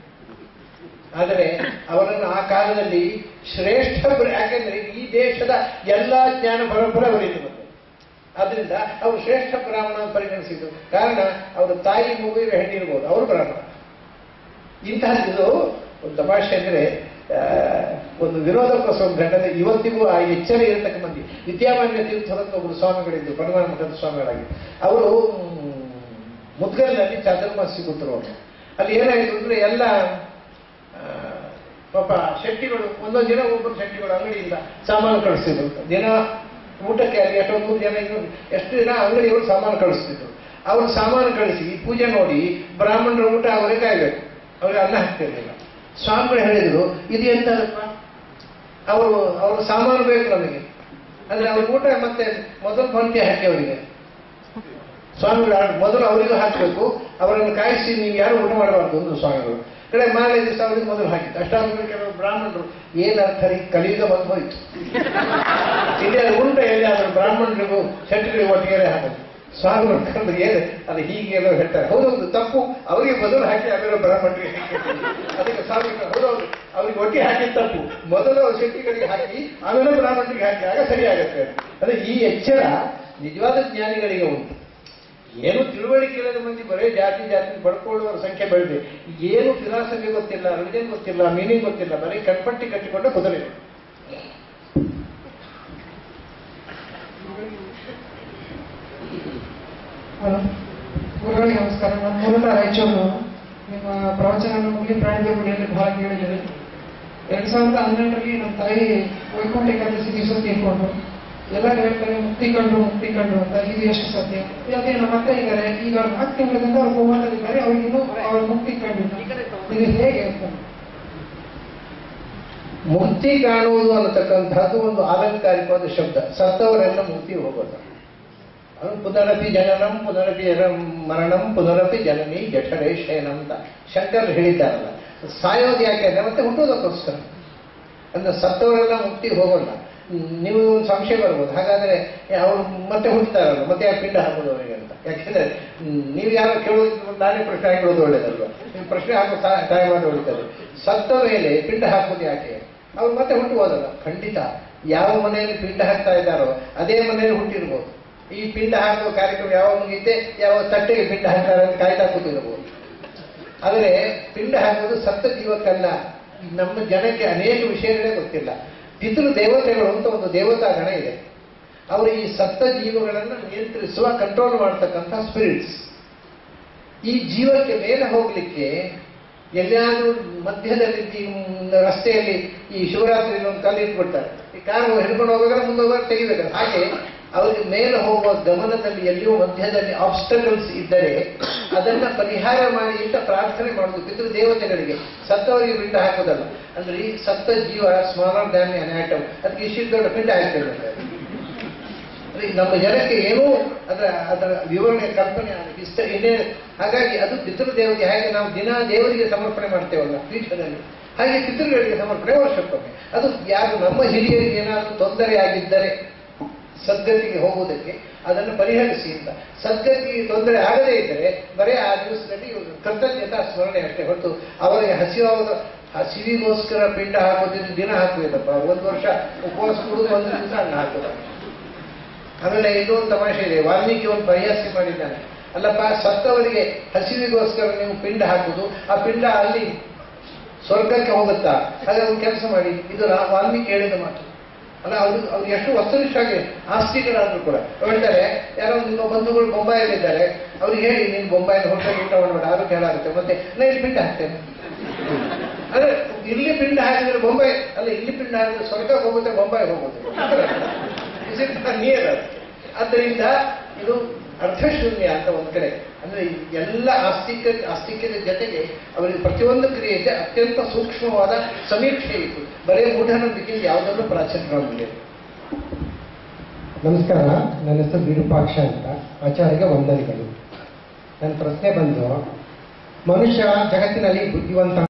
ಆದರೆ ಅವರನ್ನು ಆ ಕಾಲದಲ್ಲಿ ಶ್ರೇಷ್ಠ ಬ್ರ- ಯಾಕೆಂದ್ರೆ ಈ ದೇಶದ ಎಲ್ಲಾ ಜ್ಞಾನ ಪರಂಪರೆ ಅವರಿಗೆ ಬಂತು ಆದ್ರಿಂದ ಅವರು ಶ್ರೇಷ್ಠ ಬ್ರಾಹ್ಮಣ ಅಂತ ಪರಿಗಣಿಸಿದ್ದು ಕಾರಣ ಅವರ ತಾಯಿ ಮಗುವಿನ ಹೆಣ್ಣಿರ್ಬೋದು ಅವರು ಬ್ರಾಹ್ಮಣ ಇಂತಹದ್ದು ಒಂದು ತಮಾಷೆ ಅಂದ್ರೆ ಆ, ಒಂದು ವಿರೋಧಾಭಾಸ ಘಟನೆ ಇವತ್ತಿಗೂ ಆ ಎಚ್ಚರ ಇರತಕ್ಕ ಮಂದಿ ವಿದ್ಯಾಮಾನ್ಯ ತೀರ್ಥರಂತ ಒಬ್ಬರು ಸ್ವಾಮಿಗಳಿದ್ರು ಪರಮಾನ ಮಠದ ಸ್ವಾಮಿಗಳಾಗಿ ಅವರು ಮುದ್ಗಲ್ನಲ್ಲಿ ಚಾತುರ್ಮಾಸಿ ಕೂತರು ಅವರು ಅಲ್ಲಿ ಏನಾಯಿತು ಅಂದ್ರೆ ಎಲ್ಲ ಆ, ಪಾಪ ಶೆಟ್ಟಿಗಳು ಒಂದೊಂದು ದಿನ ಒಬ್ಬರು ಶೆಟ್ಟಿಗಳು ಅಂಗಡಿಯಿಂದ ಸಾಮಾನು ಕಳಿಸ್ತಿದ್ರು ದಿನ ಊಟಕ್ಕೆ ಅಲ್ಲಿ ಎಷ್ಟೋ ಮೂರು ಜನ ಇನ್ನೊಂದು ಎಷ್ಟು ದಿನ ಅಂಗಡಿಯವರು ಸಾಮಾನು ಕಳಿಸ್ತಿದ್ರು ಅವರು ಸಾಮಾನು ಕಳಿಸಿ ಪೂಜೆ ನೋಡಿ ಬ್ರಾಹ್ಮಣರ ಊಟ ಅವರೇ ಕಾಯ್ಬೇಕು ಅವ್ರಿಗೆ ಅನ್ನ ಹಾಕ್ತಿರ್ಲಿಲ್ಲ ಸ್ವಾಮಿಗಳು ಹೇಳಿದ್ರು ಇದು ಎಂತದಪ್ಪ ಅವರು ಅವ್ರ ಸಾಮಾನು ಬೇಕು ನಮಗೆ ಅಂದ್ರೆ ಅವ್ರ ಊಟ ಮತ್ತೆ ಮೊದಲು ಪಂಕ್ತಿ ಹಾಕಿ ಅವರಿಗೆ ಸ್ವಾಮಿಗಳು ಆಡ್- ಮೊದಲು ಅವರಿಗೂ ಹಾಕಬೇಕು ಅವರನ್ನು ಕಾಯಿಸಿ ನೀವು ಯಾರು ಊಟ ಮಾಡಬಾರ್ದು ಒಂದು ಸ್ವಾಮಿಗಳು ಕಡೆ ಮಾರನೇ ದಿವಸ ಅವರಿಗೆ ಮೊದಲು ಹಾಕಿತ್ತು ಅಷ್ಟಾದ್ಮೇಲೆ ಕೆಲವು ಬ್ರಾಹ್ಮಣರು ಏನರ್ಥ ರೀ ಕಲಿಯುಗ ಬಂದು ಹೋಯ್ತು ಇಲ್ಲಿ ಅದು ಉಂಟ ಎಲ್ಲಿ ಆದರೂ ಬ್ರಾಹ್ಮಣರಿಗೂ ಶೆಟ್ಟರಿಗೂ ಒಟ್ಟಿಗೆ ಹಾಕೋದು ಸ್ವಾಮಿಗಳು ಕಂಡು ಏನು ಅದು ಹೀಗೆ ಏನೋ ಹೇಳ್ತಾರೆ ಹೌದೌದು ತಪ್ಪು ಅವರಿಗೆ ಮೊದಲು ಹಾಕಿ ಆಮೇಲೆ ಬ್ರಾಹ್ಮಣರಿಗೆ ಹಾಕಿ ಅದಕ್ಕೆ ಸ್ವಾಮಿಗಳು ಹೌದೌದು ಅವರಿಗೆ ಒಟ್ಟಿಗೆ ಹಾಕಿ ತಪ್ಪು ಮೊದಲು ಶೆಟ್ಟಿಗಳಿಗೆ ಹಾಕಿ ಆಮೇಲೆ ಬ್ರಾಹ್ಮಣರಿಗೆ ಹಾಕಿ ಆಗ ಸರಿಯಾಗುತ್ತೆ ಅದೇ ಈ ಎಚ್ಚರ ನಿಜವಾದ ಜ್ಞಾನಿಗಳಿಗೆ ಉಂಟು ಏನು ತಿಳುವಳಿಕೆ ಇಲ್ಲದ ಮಂದಿ ಬರೇ ಜಾತಿ ಜಾತಿ ಪಡ್ಕೊಳ್ಳುವವರ ಸಂಖ್ಯೆ ಬೆಳೆದಿದೆ ಏನು ಫಿಲಾಸಫಿ ಗೊತ್ತಿಲ್ಲ ರಿಲಿಜನ್ ಗೊತ್ತಿಲ್ಲ ಮೀನಿಂಗ್ ಗೊತ್ತಿಲ್ಲ ಬರೀ ಕಣ್ಪಟ್ಟಿ ಕಟ್ಟಿಕೊಂಡ ಕುದುರೆ ಹಲೋ ಗುರುಗಳಿಗೆ ನಮಸ್ಕಾರ ನಾನು ಮೂಲತಃ ರಾಯಚೂರು ನಿಮ್ಮ ಪ್ರವಚನ ಮುಗಿ ಪ್ರಾಣಿಗೆ ಗುಡಿಯಲ್ಲಿ ಬಹಳ ಕೇಳಿದ್ದೇನೆ ಎರಡ್ ಸಾವಿರದ ಹನ್ನೆರಡರಲ್ಲಿ ನಮ್ಮ ತಾಯಿ ವೈಕುಂಠ ಏಕಾದಶಿ ದಿವಸ ತೀರ್ಕೊಂಡು ಎಲ್ಲರೂ ಹೇಳ್ತಾರೆ ಮುಕ್ತಿ ಕಂಡು ಮುಕ್ತಿ ಕಂಡು ಅಂತ ಇದು ಎಷ್ಟು ಸತ್ಯ ಅದೇ ನಮ್ಮ ಅತ್ತೆ ಇದ್ದಾರೆ ಈಗ ನಾಲ್ಕು ತಿಂಗಳಿಂದ ಅವ್ರು ಕೋಮಾದಲ್ಲಿದ್ದಾರೆ ಅವ್ರಿಗಿನ್ನೂ ಅವ್ರ ಮುಕ್ತಿ ಕಂಡಿಲ್ಲ ಇದು ಹೇಗೆ ಅಂತ ಮುಕ್ತಿ ಕಾಣುವುದು ಅನ್ನತಕ್ಕಂಥದ್ದು ಒಂದು ಆಲಂಕಾರಿಕವಾದ ಶಬ್ದ ಸತ್ತವರೆಲ್ಲ ಮುಕ್ತಿ ಹೋಗೋದು ಅದು ಪುನರಪಿ ಜನನಂ ಪುನರಪಿ ಜನ ಮರಣಂ ಪುನರಪಿ ಜನನಿ ಜಠರೇ ಶಯನಂ ಅಂತ ಶಂಕರ್ ಹೇಳಿದ್ದಾರಲ್ಲ ಸಾಯೋದು ಯಾಕೆ ಅಂದ್ರೆ ಮತ್ತೆ ಹುಟ್ಟೋದಕ್ಕೋಸ್ಕರ ಅಂದ್ರೆ ಸತ್ತವರೆಲ್ಲ ಮುಕ್ತಿ ಹೋಗೋಲ್ಲ ಹ್ಮ್, ನೀವು ಒಂದು ಸಂಶಯ ಬರ್ಬೋದು ಹಾಗಾದ್ರೆ ಅವರು ಮತ್ತೆ ಹುಟ್ಟುತ್ತಾರಲ್ಲ ಮತ್ತೆ ಯಾಕೆ ಪಿಂಡ ಹಾಕೋದು ಅವರಿಗೆ ಅಂತ ಯಾಕೆಂದ್ರೆ ಹ್ಮ್, ನೀವು ಯಾರೋ ಕೇಳೋದು ನಾನೇ ಪ್ರಶ್ನೆ ಹಾಕಿರೋದು ಒಳ್ಳೇದಲ್ವಾ ನೀವು ಪ್ರಶ್ನೆ ಹಾಕೋ ಟೈಮ್ ಮಾಡಿ ಹೊಡಿತಾರೆ ಸತ್ತ ಮೇಲೆ ಪಿಂಡ ಹಾಕೋದು ಯಾಕೆ ಅವ್ರು ಮತ್ತೆ ಹುಟ್ಟುವುದಲ್ಲ ಖಂಡಿತ ಯಾವ ಮನೆಯಲ್ಲಿ ಪಿಂಡ ಹಾಕ್ತಾ ಇದ್ದಾರೋ ಅದೇ ಮನೆಯಲ್ಲಿ ಹುಟ್ಟಿರ್ಬೋದು ಈ ಪಿಂಡ ಹಾಕುವ ಕಾರ್ಯಕ್ರಮ ಯಾವಾಗ ಮುಗಿತೆ ಯಾವ ತಟ್ಟೆಗೆ ಪಿಂಡ ಹಾಕ್ತಾರೆ ಅಂತ ಕಾಯ್ತಾ ಕೂತಿರ್ಬೋದು ಆದರೆ ಪಿಂಡ ಹಾಕೋದು ಸತ್ತ ಜೀವಕ್ಕಲ್ಲ ಈ ನಮ್ಮ ಜನಕ್ಕೆ ಅನೇಕ ವಿಷಯಗಳೇ ಗೊತ್ತಿಲ್ಲ ಪಿತೃ ದೇವತೆಗಳು ಅಂತ ಒಂದು ದೇವತಾ ಗಣ ಇದೆ ಅವರು ಈ ಸತ್ತ ಜೀವಗಳನ್ನು ನಿಯಂತ್ರಿಸುವ ಕಂಟ್ರೋಲ್ ಮಾಡ್ತಕ್ಕಂಥ ಸ್ಪಿರಿಟ್ಸ್ ಈ ಜೀವಕ್ಕೆ ಮೇಲೆ ಹೋಗ್ಲಿಕ್ಕೆ ಎಲ್ಲಿಯಾದ್ರೂ ಮಧ್ಯದಲ್ಲಿ ಈ ರಸ್ತೆಯಲ್ಲಿ ಈ ಶಿವರಾತ್ರಿ ಒಂದು ಕಲ್ಲು ಇಟ್ಬಿಡ್ತಾರೆ ಈ ಕಾರು ಹಿಡ್ಕೊಂಡು ಹೋಗೋದ್ರೆ ಮುಂದೆ ಹೋಗೋದ್ರೆ ತೆಗಿಬೇಕು ಹಾಗೆ ಅವರಿಗೆ ಮೇಲೆ ಹೋಗುವ ಗಮನದಲ್ಲಿ ಎಲ್ಲಿಯೂ ಮಧ್ಯದಲ್ಲಿ ಆಬ್ಸ್ಟಕಲ್ಸ್ ಇದ್ದರೆ ಅದನ್ನ ಪರಿಹಾರ ಮಾಡಿ ಅಂತ ಪ್ರಾರ್ಥನೆ ಮಾಡುವುದು ಪಿತೃ ದೇವತೆಗಳಿಗೆ ಸತ್ತವರಿಗೆ ಪಿಂಡ ಹಾಕೋದಲ್ಲ ಅಂದ್ರೆ ಈ ಸತ್ತ ಜೀವ ಸ್ಮಾಲರ್ ಡ್ಯಾನ್ ಆಟಮ್ ಅದಕ್ಕೆ ಇಷ್ಟು ದೊಡ್ಡ ಪಿಂಡ ಹಾಕ್ತಿರ್ಬೇಕು ಅಂದ್ರೆ ನಮ್ಮ ಜನಕ್ಕೆ ಏನೂ ಅದರ ಅದರ ವಿವರಣೆ ಕಲ್ಪನೆ ಇಷ್ಟ ಇನ್ನೇ ಹಾಗಾಗಿ ಅದು ಪಿತೃದೇವತೆ ಹಾಗೆ ನಾವು ದಿನ ದೇವರಿಗೆ ಸಮರ್ಪಣೆ ಮಾಡ್ತೇವಲ್ಲ ಪೀಠದಲ್ಲಿ ಹಾಗೆ ಪಿತೃಗಳಿಗೆ ಸಮರ್ಪಣೆ ವರ್ಷಕ್ಕೊಮ್ಮೆ ಅದು ಯಾರು ನಮ್ಮ ಹಿರಿಯರಿಗೆ ಏನಾದರೂ ತೊಂದರೆ ಆಗಿದ್ದರೆ ಸದ್ಗತಿಗೆ ಹೋಗುವುದಕ್ಕೆ ಅದನ್ನು ಪರಿಹರಿಸಿ ಅಂತ ಸದ್ಗತಿಗೆ ತೊಂದರೆ ಆಗದೇ ಇದ್ದರೆ ಬರೀ ಆ ದಿವಸದಲ್ಲಿ ಇವರು ಕೃತಜ್ಞತಾ ಸ್ಮರಣೆ ಅಷ್ಟೇ ಹೊರತು ಅವರಿಗೆ ಹಸಿವಾದ ಹಸಿವಿಗೋಸ್ಕರ ಪಿಂಡ ಹಾಕೋದಿದ್ದು ದಿನ ಹಾಕಬೇಕಪ್ಪ ಒಂದು ವರ್ಷ ಉಪವಾಸ ಕೊಡುದು ಒಂದು ದಿವಸ ಅನ್ನ ಹಾಕೋದು ಆಮೇಲೆ ಇದು ಒಂದು ತಮಾಷೆ ಇದೆ ವಾಲ್ಮೀಕಿ ಒಂದು ಪ್ರಯಾಸ ಮಾಡಿದ್ದಾನೆ ಅಲ್ಲಪ್ಪ ಸತ್ತವರಿಗೆ ಹಸಿವಿಗೋಸ್ಕರ ನೀವು ಪಿಂಡ ಹಾಕುದು ಆ ಪಿಂಡ ಅಲ್ಲಿ ಸ್ವರ್ಗಕ್ಕೆ ಹೋಗುತ್ತಾ ಹಾಗೆ ಒಂದು ಕೆಲಸ ಮಾಡಿ ಇದು ರಾ- ವಾಲ್ಮೀಕಿ ಹೇಳಿದ ಮಾತು ಅಲ್ಲ ಅವ್ರು ಅವ್ರು ಎಷ್ಟು ವಸ್ತುನಿಷ್ಠಾಗಿ ಆಸ್ತಿಗಳಾದ್ರೂ ಕೂಡ ಹೇಳ್ತಾರೆ ಯಾರೋ ನಿಮ್ಮ ಬಂಧುಗಳು ಬೊಂಬಾಯಲ್ಲಿದ್ದಾರೆ ಅವ್ರಿಗೆ ಹೇಳಿ ನೀನು ಬೊಂಬಾಯಲ್ಲಿ ಹೋಟೆಲ್ ಊಟ ಮಾಡಬೇಡ ಆರೋಗ್ಯ ಹಾಳಾಗುತ್ತೆ ಮತ್ತೆ ನಾನು ಇಲ್ಲಿ ಪಿಂಡ ಹಾಕ್ತೇನೆ ಅಂದ್ರೆ ಇಲ್ಲಿ ಪಿಂಡ ಹಾಕಿದ್ರೆ ಬೊಂಬೈ ಅಲ್ಲ ಇಲ್ಲಿ ಪಿಂಡ ಹಾಕಿದ್ರೆ ಸ್ವರ್ಗ ಹೋಗುತ್ತೆ ಬೊಂಬೈ ಹೋಗುತ್ತೆ ನಿಯರ್ ಆದ್ದರಿಂದ ಇದು ಅರ್ಥಶೂನ್ಯ ಅಂತ ಒಂದ್ ಕಡೆ ಅಂದ್ರೆ ಈ ಎಲ್ಲ ಆಸ್ತಿಕ ಆಸ್ತಿಕ್ಯದ ಜೊತೆಗೆ ಅವರಿಗೆ ಪ್ರತಿಯೊಂದು ಕ್ರಿಯೆಗೆ ಅತ್ಯಂತ ಸೂಕ್ಷ್ಮವಾದ ಸಮೀಕ್ಷೆ ಇತ್ತು ಬರೇ ಮೂಢನಂಬಿಕೆ ಯಾವುದನ್ನು ಪ್ರಾಚೀನರಾಗಲಿಲ್ಲ ನಮಸ್ಕಾರ ನನ್ನ ಹೆಸರು ವಿರೂಪಾಕ್ಷ ಅಂತ ಆಚಾರ್ಯಗೆ ವಂದನೆಗಳು ನನ್ನ ಪ್ರಶ್ನೆ ಬಂದು ಮನುಷ್ಯ ಜಗತ್ತಿನಲ್ಲಿ ಬುದ್ಧಿವಂತ